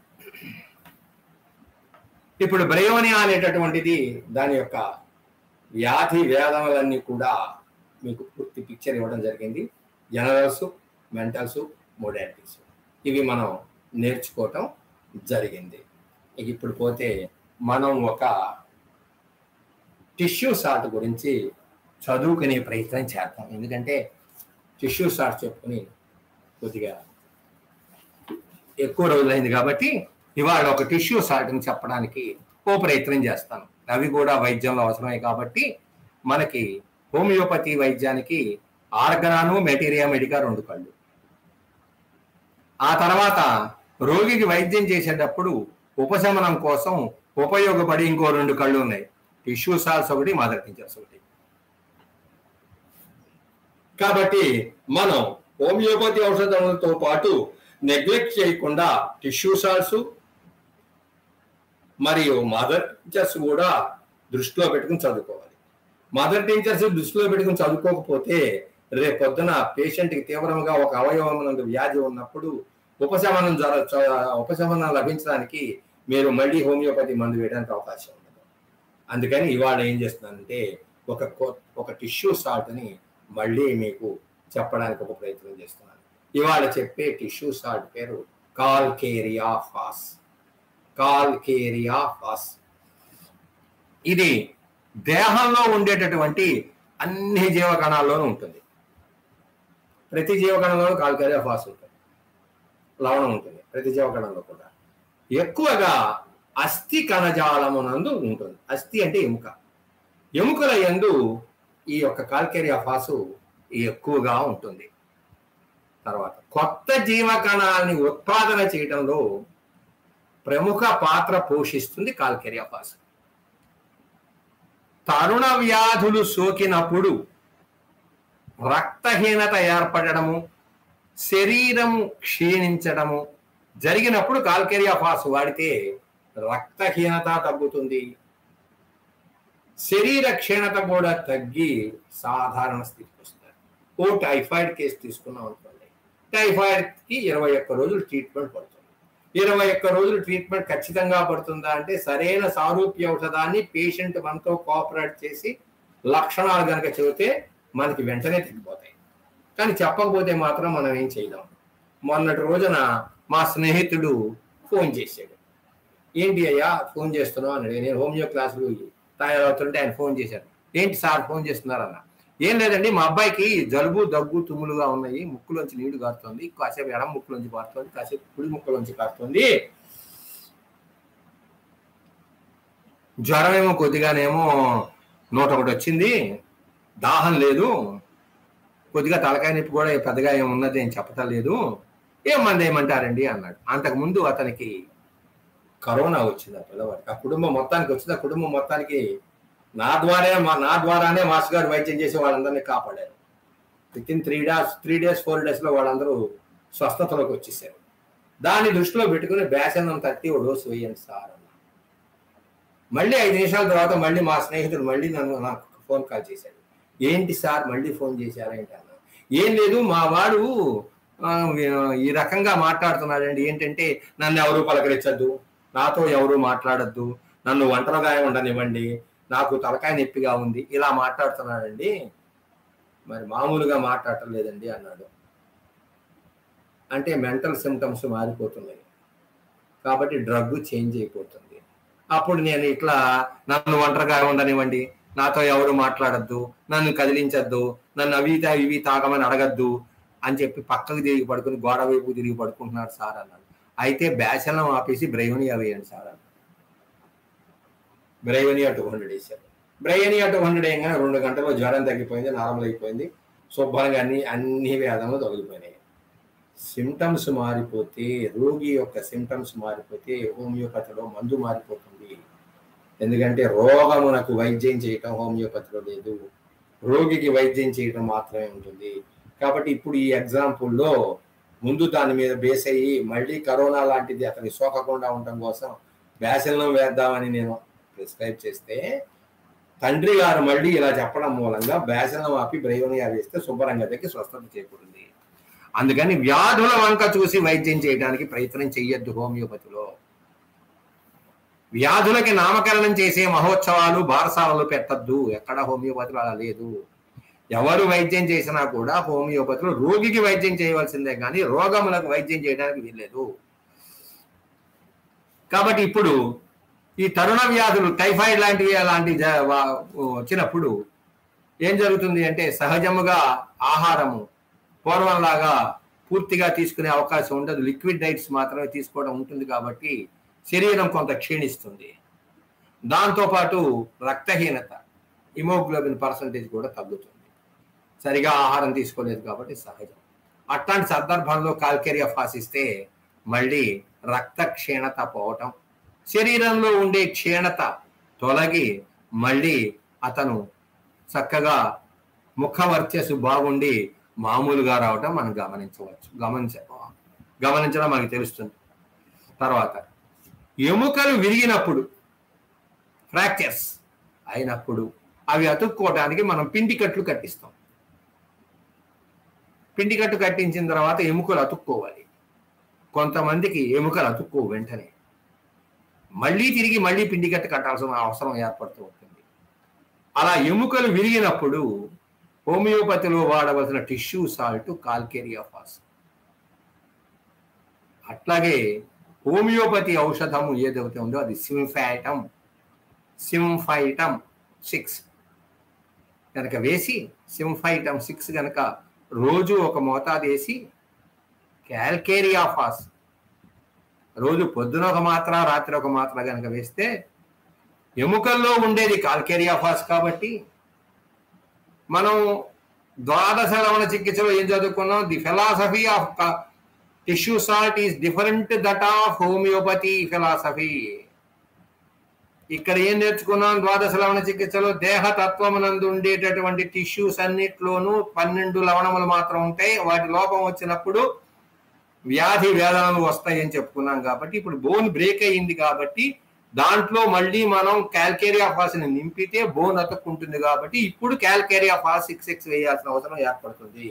ఇప్పుడు బ్రయోనియా అనేటటువంటిది దాని యొక్క వ్యాధి వేదనలన్నీ కూడా మీకు పూర్తి పిక్చర్ ఇవ్వడం జరిగింది జనరల్స్ మెంటల్స్ మోడాలిటీస్ ఇవి మనం నేర్చుకోవటం జరిగింది ఇక ఇప్పుడు పోతే మనం ఒక టిష్యూ సాల్ట్ గురించి చదువుకునే ప్రయత్నం చేద్దాం ఎందుకంటే టిష్యూ సాల్ట్ చెప్పుకుని కొద్దిగా ఎక్కువ రోజులైంది కాబట్టి ఇవాళ ఒక టిష్యూ సాల్ట్ని చెప్పడానికి ఓ ప్రయత్నం చేస్తాను అవి కూడా వైద్యంలో అవసరమే కాబట్టి మనకి హోమియోపతి వైద్యానికి ఆర్గనాను మెటీరియా మెడికా రెండు కళ్ళు ఆ తర్వాత రోగికి వైద్యం చేసేటప్పుడు ఉపశమనం కోసం ఉపయోగపడి ఇంకో రెండు కళ్ళు ఉన్నాయి టిష్యూ సాల్స్ ఒకటి మదర్ టీచర్స్ ఒకటి కాబట్టి మనం హోమియోపతి ఔషధములతో పాటు నెగ్లెక్ట్ చేయకుండా టిష్యూ సాల్స్ మరియు మదర్ టీచర్స్ కూడా దృష్టిలో పెట్టుకుని చదువుకోవాలి మదర్ టీచర్స్ దృష్టిలో పెట్టుకుని చదువుకోకపోతే రేపు పొద్దున పేషెంట్కి తీవ్రంగా ఒక అవయవం నందు వ్యాధి ఉన్నప్పుడు ఉపశమనం జర చ- ఉపశమనం లభించడానికి మీరు మళ్ళీ హోమియోపతి మందు వేయడానికి అవకాశం ఉండదు అందుకని ఇవాళ ఏం చేస్తున్నానంటే ఒక కొ- ఒక టిష్యూ సాల్ట్ని మళ్ళీ మీకు చెప్పడానికి ఒక ప్రయత్నం చేస్తున్నాను ఇవాళ చెప్పే టిష్యూ సాల్ట్ పేరు కాల్కేరియా ఫాస్ కాల్కేరియా ఫాస్ ఇది దేహంలో ఉండేటటువంటి అన్ని జీవకణాల్లోనూ ఉంటుంది ప్రతి జీవకణంలోనూ కాల్కేరియా ఫాస్ ఉంటుంది లవణం ఉంటుంది ప్రతి జీవకణంలో కూడా ఎక్కువగా అస్థి కణజాలమునందు ఉంటుంది అస్థి అంటే ఎముక ఎముకల యందు ఈ యొక్క కాల్కేరియా ఫాసు ఎక్కువగా ఉంటుంది తర్వాత కొత్త జీవకణాలని ఉత్పాదన చేయడంలో ప్రముఖ పాత్ర పోషిస్తుంది కాల్కేరియా ఫాస్ తరుణ వ్యాధులు సోకినప్పుడు రక్తహీనత ఏర్పడము శరీరము క్షీణించడము జరిగినప్పుడు కాల్కేరియా ఫాస్ వాడితే రక్తహీనత తగ్గుతుంది శరీర క్షీణత కూడా తగ్గి సాధారణ స్థితికి వస్తారు ఓ టైఫాయిడ్ కేసు తీసుకున్నాం అనుకోండి టైఫాయిడ్కి ఇరవై ఒక్క రోజులు ట్రీట్మెంట్ పడుతుంది ఇరవై ఒక్క రోజులు ట్రీట్మెంట్ ఖచ్చితంగా పడుతుందా అంటే సరైన సారూప్య ఔషధాన్ని పేషెంట్ మనతో కోఆపరేట్ చేసి లక్షణాలు కనుక చెబితే మనకి వెంటనే తగ్గిపోతాయి కానీ చెప్పకపోతే మాత్రం మనం ఏం చేయలేం మొన్నటి రోజున మా స్నేహితుడు ఫోన్ చేశాడు ఏంటి అయ్యా ఫోన్ చేస్తున్నావు అన్నాడు నేను హోమియో క్లాసులు తయారవుతుంటే ఆయన ఫోన్ చేశాడు ఏంటి సార్ ఫోన్ చేస్తున్నారన్న ఏం లేదండి మా అబ్బాయికి జలుబు దగ్గు తుమ్ములుగా ఉన్నాయి ముక్కులోంచి నీళ్లు కారుతుంది కాసేపు ఎడం ముక్కులోంచి కారుతుంది కాసేపు కుడి ముక్కులోంచి కారుతుంది జ్వరం ఏమో కొద్దిగానేమో నూట ఒకటి వచ్చింది దాహం లేదు కొద్దిగా తలకాయ నొప్పి కూడా పెద్దగా ఏమున్నది అని చెప్పటం లేదు ఏం మంది ఏమంటారండి అన్నాడు అంతకుముందు అతనికి కరోనా వచ్చింది ఆ పిల్లవాడికి ఆ కుటుంబం మొత్తానికి వచ్చింది ఆ కుటుంబం మొత్తానికి నా ద్వారా మా- నా ద్వారానే మాస్ గారు వైద్యం చేసి వాళ్ళందరినీ కాపాడారు within three days three days four డేస్లో వాళ్ళందరూ స్వస్థతలోకి వచ్చేసారు దాన్ని దృష్టిలో పెట్టుకుని బ్యాసనం తట్టి ఓ డోసు వేయండి సార్ అన్న మళ్ళీ ఐదు నిమిషాల తర్వాత మళ్ళీ మా స్నేహితుడు మళ్ళీ నన్ను నాకు ఫోన్ కాల్ చేశాడు ఏంటి సార్ మళ్ళీ ఫోన్ చేశారేంటి అన్న ఏం లేదు మా వాడు ఆ, ఈ రకంగా మాట్లాడుతున్నాడండి ఏంటంటే నన్ను ఎవరు పలకరించద్దు నాతో ఎవరు మాట్లాడద్దు నన్ను ఒంటరిగా ఉండనివ్వండి నాకు తలకాయ నొప్పిగా ఉంది ఇలా మాట్లాడుతున్నాడండి మరి మామూలుగా మాట్లాడటం లేదండి అన్నాడు అంటే మెంటల్ సిమ్టమ్స్ మారిపోతున్నాయి కాబట్టి డ్రగ్ చేంజ్ అయిపోతుంది అప్పుడు నేను ఇట్లా నన్ను ఒంటరిగా ఉండనివ్వండి నాతో ఎవరు మాట్లాడద్దు నన్ను కదిలించద్దు నన్ను అవి తా ఇవి తాగమని అడగద్దు అని చెప్పి పక్కకు తిరిగి పడుకుని గోడ వైపు తిరిగి పడుకుంటున్నాడు సార్ అన్నాడు అయితే బ్యాచలం ఆపేసి బ్రైవనియా వేయండి సార్ అన్నాడు బ్రైవనియా టూ హండ్రెడ్ వేసారు బ్రైవనియా టూ హండ్రెడ్ వేయగానే రెండు గంటల్లో జ్వరం తగ్గిపోయింది నార్మల్ అయిపోయింది శుభ్రంగా అన్ని అన్ని వేదనలు తొలగిపోయినాయి సిమ్టమ్స్ మారిపోతే రోగి యొక్క సిమ్టమ్స్ మారిపోతే హోమియోపతిలో మందు మారిపోతుంది ఎందుకంటే రోగమునకు వైద్యం చేయటం హోమియోపతిలో లేదు రోగికి వైద్యం చేయటం మాత్రమే ఉంటుంది కాబట్టి ఇప్పుడు ఈ ఎగ్జాంపుల్లో ముందు దాని మీద బేస్ అయ్యి మళ్ళీ కరోనా లాంటిది అతని సోకకుండా ఉండటం కోసం బ్యాసిల్నం వేద్దామని నేను ప్రిస్క్రైబ్ చేస్తే తండ్రి గారు మళ్ళీ ఇలా చెప్పడం మూలంగా బ్యాసిల్నం ఆపి బ్రైవనియా వేస్తే శుభ్రంగతకి స్వస్థత చేకూరింది అందుకని వ్యాధుల వంక చూసి వైద్యం చేయడానికి ప్రయత్నం చెయ్యొద్దు హోమియోపతిలో వ్యాధులకి నామకరణం చేసే మహోత్సవాలు బారసాలలు పెట్టద్దు ఎక్కడ హోమియోపతిలో అలా లేదు ఎవరు వైద్యం చేసినా కూడా హోమియోపతిలో రోగికి వైద్యం చేయవలసిందే కానీ రోగములకు వైద్యం చేయడానికి వీల్లేదు కాబట్టి ఇప్పుడు ఈ తరుణ వ్యాధులు టైఫాయిడ్ లాంటివి అలాంటి జ- వా- వచ్చినప్పుడు ఏం జరుగుతుంది అంటే సహజముగా ఆహారము పూర్వంలాగా పూర్తిగా తీసుకునే అవకాశం ఉండదు లిక్విడ్ డైట్స్ మాత్రమే తీసుకోవడం ఉంటుంది కాబట్టి శరీరం కొంత క్షీణిస్తుంది దాంతోపాటు రక్తహీనత హిమోగ్లోబిన్ పర్సంటేజ్ కూడా తగ్గుతుంది సరిగా ఆహారం తీసుకోలేదు కాబట్టి సహజం అట్లాంటి సందర్భంలో కాల్కేరియా ఫాసిస్తే మళ్ళీ రక్త క్షీణత పోవటం శరీరంలో ఉండే క్షీణత తొలగి మళ్ళీ అతను చక్కగా ముఖ వర్చస్సు బాగుండి మామూలుగా రావటం మనం గమనించవచ్చు గమనించ గమనించడం మనకు తెలుస్తుంది తర్వాత ఎముకలు విరిగినప్పుడు ఫ్రాక్చర్స్ అయినప్పుడు అవి అతుక్కోవడానికి మనం పిండి కట్లు కట్టిస్తాం పిండి కట్టు కట్టించిన తర్వాత ఎముకలు అతుక్కోవాలి కొంతమందికి ఎముకలు అతుక్కోవు వెంటనే మళ్ళీ తిరిగి మళ్ళీ పిండి కట్టు కట్టాల్సిన అవసరం ఏర్పడుతూ ఉంటుంది అలా ఎముకలు విరిగినప్పుడు హోమియోపతిలో వాడవలసిన టిష్యూ సాల్ట్ కాల్కేరియా ఫాస్ అట్లాగే హోమియోపతి ఔషధము ఏదైతే ఉందో అది సింఫాటం సింఫైటం సిక్స్ కనుక వేసి సింఫైటం సిక్స్ కనుక రోజు ఒక మోతాదు వేసి క్యాల్కేరియా ఫాస్ రోజు పొద్దున ఒక మాత్ర రాత్రి ఒక మాత్ర కనుక వేస్తే ఎముకల్లో ఉండేది కాల్కేరియా ఫాస్ కాబట్టి మనం ద్వాదశ లవణ చికిత్సలో ఏం చదువుకున్నాం the philosophy of tissue salt is different that of homeopathy philosophy ఇక్కడ ఏం నేర్చుకున్నాం ద్వాదశ లవణ చికిత్సలో దేహ తత్వమునందు ఉండేటటువంటి టిష్యూస్ అన్నిట్లోనూ పన్నెండు లవణములు మాత్రం ఉంటాయి వాటి లోపం వచ్చినప్పుడు వ్యాధి వేదనలు వస్తాయని చెప్పుకున్నాం కాబట్టి ఇప్పుడు బోన్ బ్రేక్ అయ్యింది కాబట్టి దాంట్లో మళ్ళీ మనం క్యాల్కేరియా ఫాస్ ని నింపితే బోన్ అతుక్కుంటుంది కాబట్టి ఇప్పుడు క్యాల్కేరియా ఫాస్ సిక్స్ సిక్స్ వేయాల్సిన అవసరం ఏర్పడుతుంది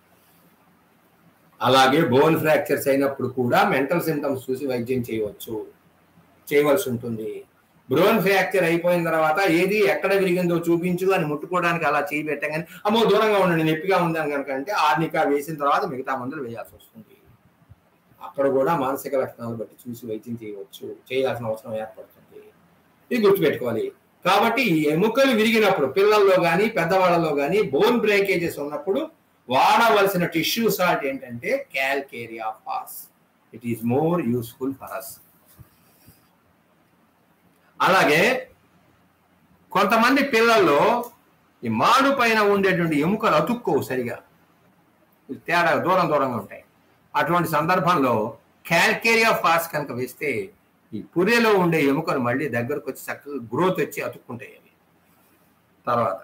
అలాగే బోన్ ఫ్రాక్చర్స్ అయినప్పుడు కూడా మెంటల్ సిమ్టమ్స్ చూసి వైద్యం చేయవచ్చు చేయవలసి ఉంటుంది బ్రోన్ ఫ్రాక్చర్ అయిపోయిన తర్వాత ఏది ఎక్కడ విరిగిందో చూపించు అని ముట్టుకోవడానికి అలా చేయి పెట్టాం కానీ అమ్మో దూరంగా ఉండండి నొప్పిగా ఉందని కనుక అంటే ఆర్నికా వేసిన తర్వాత మిగతా మందులు వేయాల్సి వస్తుంది అక్కడ కూడా మానసిక లక్షణాలు బట్టి చూసి వైద్యం చేయవచ్చు చేయాల్సిన అవసరం ఏర్పడుతుంది ఇది గుర్తుపెట్టుకోవాలి కాబట్టి ఈ ఎముకలు విరిగినప్పుడు పిల్లల్లో కానీ పెద్దవాళ్ళలో కానీ బోన్ బ్రేకేజెస్ ఉన్నప్పుడు వాడవలసిన టిష్యూ సాల్ట్ ఏంటంటే calcarea phos it is more useful for us అలాగే కొంతమంది పిల్లల్లో ఈ మాడు పైన ఉండేటువంటి ఎముకలు అతుక్కోవు సరిగా ఇవి తేడా దూరం దూరంగా ఉంటాయి అటువంటి సందర్భంలో క్యాల్కేరియా ఫాస్ కనుక వేస్తే ఈ పుర్రెలో ఉండే ఎముకలు మళ్ళీ దగ్గరకు వచ్చి చక్కగా గ్రోత్ వచ్చి అతుక్కుంటాయి అవి తర్వాత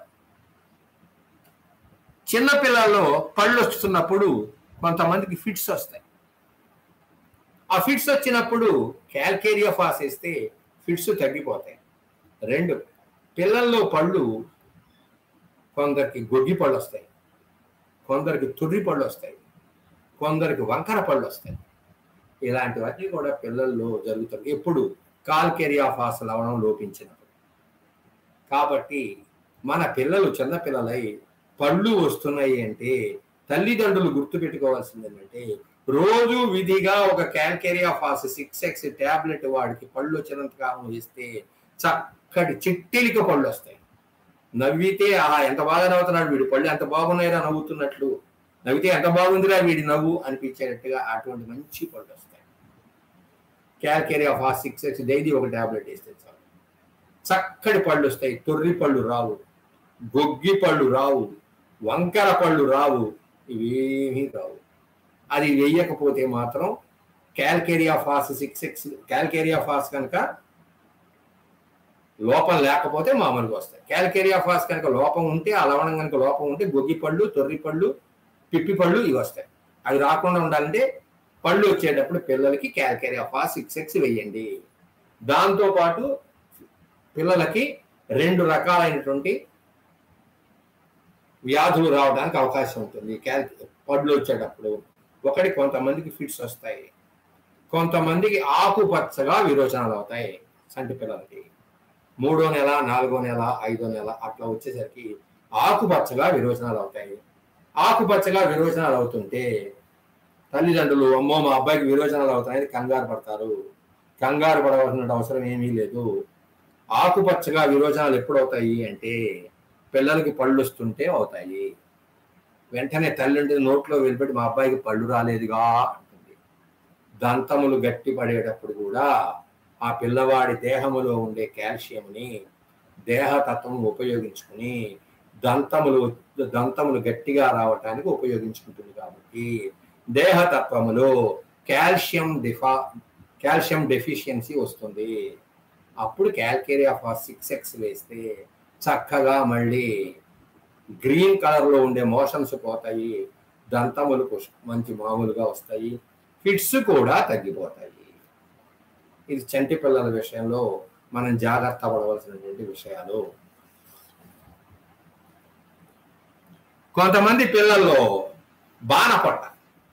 చిన్న పిల్లల్లో పళ్ళు వస్తున్నప్పుడు కొంతమందికి ఫిట్స్ వస్తాయి ఆ ఫిట్స్ వచ్చినప్పుడు క్యాల్కేరియా ఫాస్ వేస్తే ఫిట్స్ తగ్గిపోతాయి రెండు పిల్లల్లో పళ్ళు కొందరికి గొడ్డి పళ్ళు వస్తాయి కొందరికి తుర్రి పళ్ళు వస్తాయి కొందరికి వంకర పళ్ళు వస్తాయి ఇలాంటివన్నీ కూడా పిల్లల్లో జరుగుతాయి ఎప్పుడు కాల్కేరియా ఫాస్ లవణం లోపించినప్పుడు కాబట్టి మన పిల్లలు చిన్న పిల్లలై పళ్ళు వస్తున్నాయి అంటే తల్లిదండ్రులు గుర్తుపెట్టుకోవాల్సింది ఏంటంటే రోజు విధిగా ఒక calcarea phos six X tablet వాడికి పళ్ళు వచ్చినంత కాలం ఇస్తే చక్కటి చిట్టిలిక పళ్ళు వస్తాయి నవ్వితే ఆహా ఎంత బాగా నవ్వుతున్నాడు వీడి పళ్ళు ఎంత బాగున్నాయిరా నవ్వుతున్నట్లు నవ్వితే ఎంత బాగుందిరా వీడి నవ్వు అనిపించేటట్టుగా అటువంటి మంచి పళ్ళు వస్తాయి calcarea phos six X daily ఒక ట్యాబ్లెట్ వేస్తే చాలు చక్కటి పళ్ళు వస్తాయి తొర్రి పళ్ళు రావు గొగ్గి పళ్ళు రావు వంకర పళ్ళు రావు ఇవేమీ రావు అది వేయకపోతే మాత్రం calcarea phos six X calcarea phos కనుక లోపం లేకపోతే మామూలుగా వస్తాయి క్యాల్కేరియా ఫాస్ కనుక లోపం ఉంటే ఆ లవణం కనుక లోపం ఉంటే గొగ్గి పళ్ళు తొర్రి పళ్ళు పిప్పి పళ్ళు ఇవి వస్తాయి అవి రాకుండా ఉండాలంటే పళ్ళు వచ్చేటప్పుడు పిల్లలకి క్యాల్కేరియా ఫాస్ సిక్స్ ఎక్స్ వేయండి దాంతోపాటు పిల్లలకి రెండు రకాలైనటువంటి వ్యాధులు రావడానికి అవకాశం ఉంటుంది క్యాల్ పళ్ళు వచ్చేటప్పుడు ఒకటి కొంతమందికి ఫిట్స్ వస్తాయి కొంతమందికి ఆకుపచ్చగా విరోచనాలు అవుతాయి సంటి పిల్లలకి మూడో నెల నాలుగో నెల ఐదో నెల అట్లా వచ్చేసరికి ఆకుపచ్చగా విరోచనాలు అవుతాయి ఆకుపచ్చగా విరోచనాలు అవుతుంటే తల్లిదండ్రులు అమ్మో మా అబ్బాయికి విరోచనాలు అవుతాయని కంగారు పడతారు కంగారు పడవలసిన అవసరం ఏమీ లేదు ఆకుపచ్చగా విరోచనాలు ఎప్పుడు అవుతాయి అంటే పిల్లలకి పళ్ళు వస్తుంటే అవుతాయి వెంటనే తల్లింటి నోట్లో వెళ్ళిపెట్టి మా అబ్బాయికి పళ్ళు రాలేదుగా అంటుంది దంతములు గట్టి పడేటప్పుడు కూడా ఆ పిల్లవాడి దేహములో ఉండే కాల్షియంని దేహతత్వం ఉపయోగించుకుని దంతములు దంతములు గట్టిగా రావటానికి ఉపయోగించుకుంటుంది కాబట్టి దేహతత్వములో కాల్షియం డిఫా కాల్షియం డెఫిషియన్సీ వస్తుంది అప్పుడు క్యాల్కేరియా ఫాస్ సిక్స్ ఎక్స్ వేస్తే చక్కగా మళ్ళీ గ్రీన్ కలర్లో ఉండే మోషన్స్ పోతాయి దంతములు పుష్- మంచి మామూలుగా వస్తాయి ఫిట్స్ కూడా తగ్గిపోతాయి ఇది చంటి పిల్లల విషయంలో మనం జాగ్రత్త పడవలసినటువంటి విషయాలు కొంతమంది పిల్లల్లో బాణపట్ట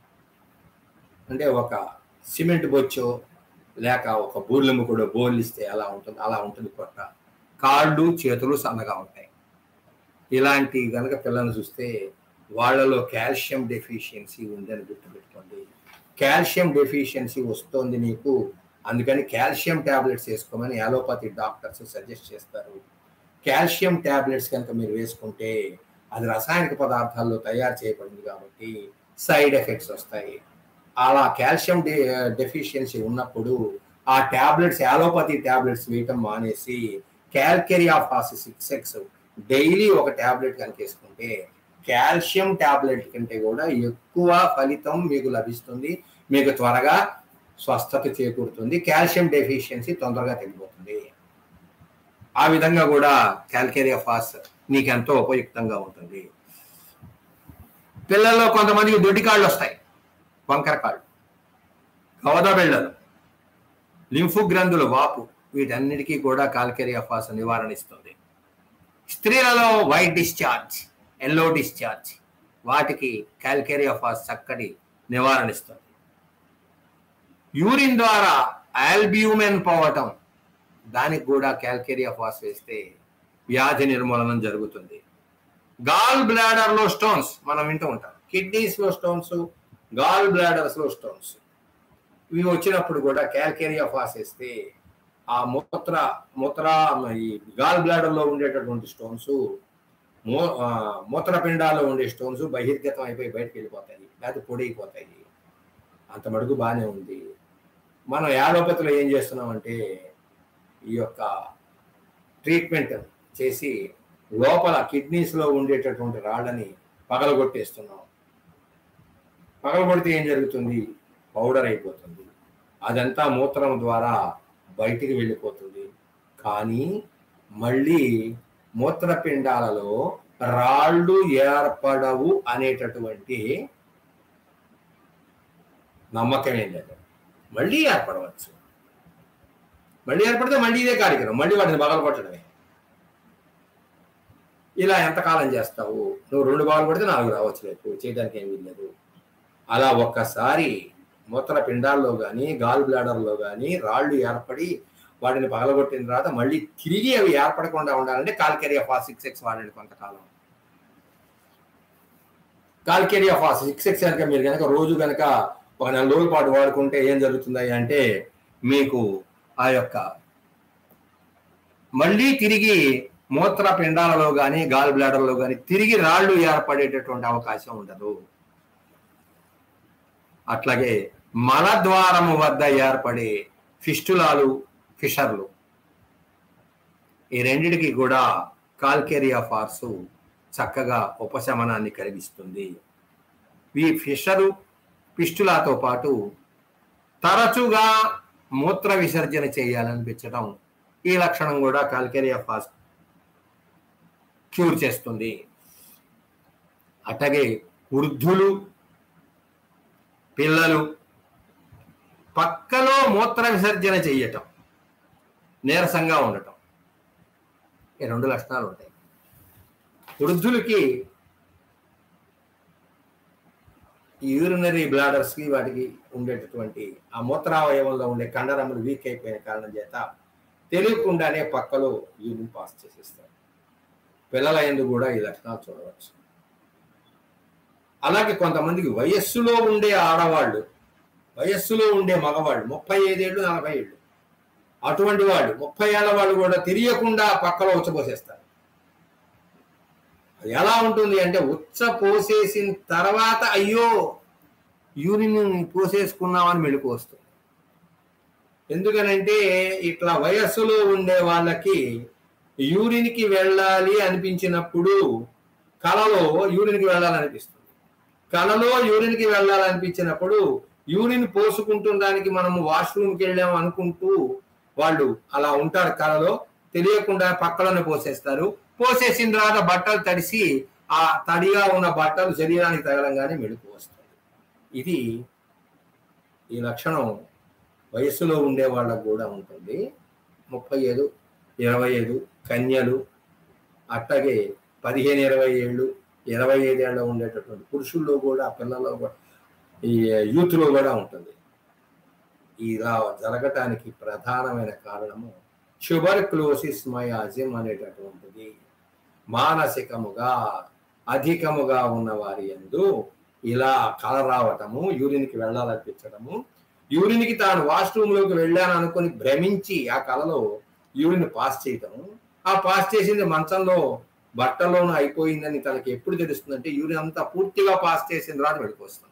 అంటే ఒక సిమెంట్ బొచ్చో లేక ఒక బూర్లెమ్మ కూడా బోర్లు ఇస్తే ఎలా ఉంటుంది అలా ఉంటుంది పొట్ట కాళ్ళు చేతులు సన్నగా ఉంటాయి ఇలాంటి గనక పిల్లల్ని చూస్తే వాళ్ళలో కాల్షియం డెఫిషియన్సీ ఉందని గుర్తుపెట్టుకోండి కాల్షియం డెఫిషియన్సీ వస్తుంది నీకు అందుకని కాల్షియం టాబ్లెట్స్ వేసుకోమని అలోపతి డాక్టర్స్ సజెస్ట్ చేస్తారు కాల్షియం టాబ్లెట్స్ కనుక మీరు వేసుకుంటే అది రసాయనిక పదార్థాల్లో తయారు చేయబడింది కాబట్టి సైడ్ ఎఫెక్ట్స్ వస్తాయి అలా కాల్షియం డెఫిషియన్సీ ఉన్నప్పుడు ఆ టాబ్లెట్స్ అలోపతి టాబ్లెట్స్ వేయటం మానేసి calcarea phos six X daily ఒక టాబ్లెట్ కనుక వేసుకుంటే కాల్షియం టాబ్లెట్ కంటే కూడా ఎక్కువ ఫలితం మీకు లభిస్తుంది మీకు త్వరగా స్వస్థత చేకూరుతుంది కాల్షియం డెఫిషియన్సీ తొందరగా తగ్గిపోతుంది ఆ విధంగా కూడా క్యాల్కేరియా ఫాస్ నీకు ఎంతో ఉపయుక్తంగా ఉంటుంది పిల్లల్లో కొంతమందికి దొడ్డి కాళ్ళు వస్తాయి వంకర కాళ్ళు కవద బెళ్ళలు లింఫు గ్రంథుల వాపు వీటన్నిటికీ కూడా కాల్కేరియా ఫాస్ నివారణ ఇస్తుంది స్త్రీలలో వైట్ డిశ్చార్జ్ ఎల్లో డిశ్చార్జ్ వాటికి కాల్కేరియా ఫాస్ చక్కటి నివారణ ఇస్తుంది యూరిన్ ద్వారా ఆల్బ్యూమెన్ పోవటం దానికి కూడా క్యాల్కేరియా ఫాస్ వేస్తే వ్యాధి నిర్మూలనం జరుగుతుంది గాల్ బ్లాడర్ లో స్టోన్స్ మనం వింటూ ఉంటాం కిడ్నీస్ లో స్టోన్స్ గాల్ బ్లాడర్స్ లో స్టోన్స్ ఇవి వచ్చినప్పుడు కూడా క్యాల్కేరియా ఫాస్ వేస్తే ఆ మూత్ర మూత్ర ఈ గాల్ బ్లాడర్ లో ఉండేటటువంటి స్టోన్స్ మూ ఆ, మూత్రపిండాల్లో ఉండే స్టోన్స్ బహిర్గతం అయిపోయి బయటకు వెళ్ళిపోతాయి లేకపోతే పొడైపోతాయి అంత మడుగు బాగానే ఉంది మనం యాలోపతిలో ఏం చేస్తున్నామంటే ఈ యొక్క ట్రీట్మెంట్ చేసి లోపల కిడ్నీస్లో ఉండేటటువంటి రాళ్ళని పగలగొట్టేస్తున్నాం పగలగొడితే ఏం జరుగుతుంది పౌడర్ అయిపోతుంది అదంతా మూత్రం ద్వారా బయటికి వెళ్ళిపోతుంది కానీ మళ్ళీ మూత్రపిండాలలో రాళ్ళు ఏర్పడవు అనేటటువంటి నమ్మకం ఏం లేదు మళ్ళీ ఏర్పడవచ్చు మళ్ళీ ఏర్పడితే మళ్ళీ ఇదే కార్యక్రమం మళ్ళీ వాటిని బగలు కొట్టడమే ఇలా ఎంతకాలం చేస్తావు నువ్వు రెండు బాగా కొడితే నాలుగు రావచ్చు రేపు చేయడానికి ఏమీ లేదు అలా ఒక్కసారి మూత్ర పిండాల్లో కానీ గాల్ బ్లాడర్లో కానీ రాళ్ళు ఏర్పడి వాటిని పగలగొట్టిన తర్వాత మళ్ళీ తిరిగి అవి ఏర్పడకుండా ఉండాలంటే కాల్కేరియా ఫాస్ సిక్స్ ఎక్స్ వాడండి కొంతకాలం కాల్కేరియా ఫాస్ సిక్స్ ఎక్స్ కనుక మీరు కనుక రోజు కనుక ఒక నెల రోజుల పాటు వాడుకుంటే ఏం జరుగుతుంది అంటే మీకు ఆ యొక్క మళ్ళీ తిరిగి మూత్ర పిండాలలో కానీ గాల్ బ్లాడర్లో కానీ తిరిగి రాళ్ళు ఏర్పడేటటువంటి అవకాశం ఉండదు అట్లాగే మలద్వారము వద్ద ఏర్పడే ఫిస్టులాలు ఫిషర్లు ఈ రెండిటికి కూడా కాల్కేరియా ఫార్సు చక్కగా ఉపశమనాన్ని కలిగిస్తుంది ఈ ఫిషరు పిస్టులాతో పాటు తరచుగా మూత్ర విసర్జన చేయాలనిపించడం ఈ లక్షణం కూడా కాల్కేరియా ఫాస్ క్యూర్ చేస్తుంది అట్లాగే వృద్ధులు పిల్లలు పక్కలో మూత్ర విసర్జన చేయటం నీరసంగా ఉండటం ఈ రెండు లక్షణాలు ఉంటాయి వృద్ధులకి యూరినరీ బ్లాడర్స్కి వాటికి ఉండేటటువంటి ఆ మూత్రావయవంలో ఉండే కండరములు వీక్ అయిపోయిన కారణం చేత తెలియకుండానే పక్కలో యూరిన్ పాస్ చేసేస్తారు పిల్లల ఎందు కూడా ఈ లక్షణాలు చూడవచ్చు అలాగే కొంతమందికి వయస్సులో ఉండే ఆడవాళ్ళు వయస్సులో ఉండే మగవాళ్ళు ముప్పై ఐదేళ్ళు నలభై ఏళ్ళు అటువంటి వాళ్ళు ముప్పై ఏళ్ళ వాళ్ళు కూడా తెలియకుండా పక్కలో ఉచ్చపోసేస్తారు అది ఎలా ఉంటుంది అంటే ఉచ్చ పోసేసిన తర్వాత అయ్యో యూరిన్ పోసేసుకున్నామని మెళుకు వస్తుంది ఎందుకనంటే ఇట్లా వయస్సులో ఉండే వాళ్ళకి యూరిన్కి వెళ్ళాలి అనిపించినప్పుడు కలలో యూరిన్కి వెళ్ళాలనిపిస్తుంది కలలో యూరిన్కి వెళ్ళాలనిపించినప్పుడు యూరిన్ పోసుకుంటుండడానికి మనము వాష్రూమ్కి వెళ్ళాము అనుకుంటూ వాళ్ళు అలా ఉంటారు కలలో తెలియకుండా పక్కలోనే పోసేస్తారు పోసేసిన తర్వాత బట్టలు తడిసి ఆ తడిగా ఉన్న బట్టలు శరీరానికి తగలంగానే మెడుకు వస్తుంది ఇది ఈ లక్షణం వయస్సులో ఉండే వాళ్ళకు కూడా ఉంటుంది ముప్పై ఐదు ఇరవై ఐదు కన్యలు అట్లాగే పదిహేను ఇరవై ఏళ్ళు ఇరవై ఐదేళ్ళు ఉండేటటువంటి పురుషుల్లో కూడా పిల్లల్లో కూడా ఈ యూత్లో కూడా ఉంటుంది ఇలా జరగటానికి ప్రధానమైన కారణము ట్యూబర్క్లోసిస్ మయాజిమ్ అనేటటువంటిది మానసికముగా అధికముగా ఉన్న వారి ఎందు ఇలా కల రావటము యూరిన్కి వెళ్ళాలనిపించడము యూరిన్కి తాను వాష్రూమ్లోకి వెళ్ళాను అనుకుని భ్రమించి ఆ కళలో యూరిన్ పాస్ చేయటము ఆ పాస్ చేసింది మంచంలో బట్టలోనూ అయిపోయిందని తనకి ఎప్పుడు తెలుస్తుందంటే యూరిన్ అంతా పూర్తిగా పాస్ చేసిన తర్వాత వెళ్ళిపోస్తుంది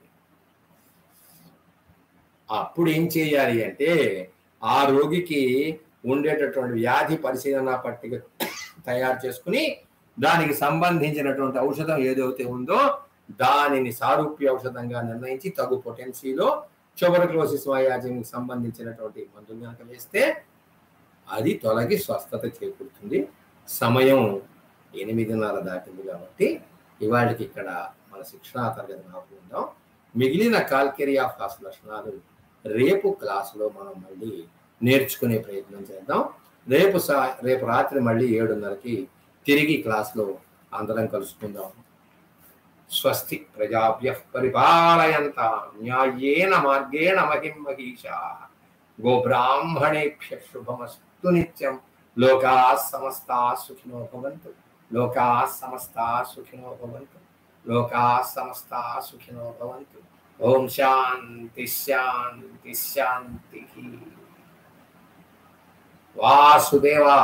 అప్పుడు ఏం చేయాలి అంటే ఆ రోగికి ఉండేటటువంటి వ్యాధి పరిశీలన పట్టిక తయారు చేసుకుని దానికి సంబంధించినటువంటి ఔషధం ఏదైతే ఉందో దానిని సారూప్య ఔషధంగా నిర్ణయించి తగు పొటెన్సీలో ట్యూబర్క్లోసిస్ వయాజిన్కి సంబంధించినటువంటి మందులు కనుక వేస్తే అది తొలగి స్వస్థత చేకూరుతుంది సమయం ఎనిమిదిన్నర దాటింది కాబట్టి ఇవాళకి ఇక్కడ మన శిక్షణా తరగతి ఆపుకుందాం మిగిలిన కాల్కెరియా ఫాస్ లక్షణాలు రేపు క్లాసులో మనం మళ్ళీ నేర్చుకునే ప్రయత్నం చేద్దాం రేపు సా రేపు రాత్రి మళ్ళీ ఏడున్నరకి తిరిగి క్లాస్లో అందరం కలుసుకుందాం స్వస్తి ప్రజాభ్య పరిపాలయంత న్యాయేన మార్గేణ మహిం మహిషా గోబ్రాహ్మణేభ్య శుభమస్తు నిత్యం లోకా సమస్తా సుఖినో భవంతు లోకా సమస్తా సుఖినో భవంతు లోకా సమస్తా సుఖినో భవంతు ఓం శాంతి శాంతి శాంతి వాసుదేవా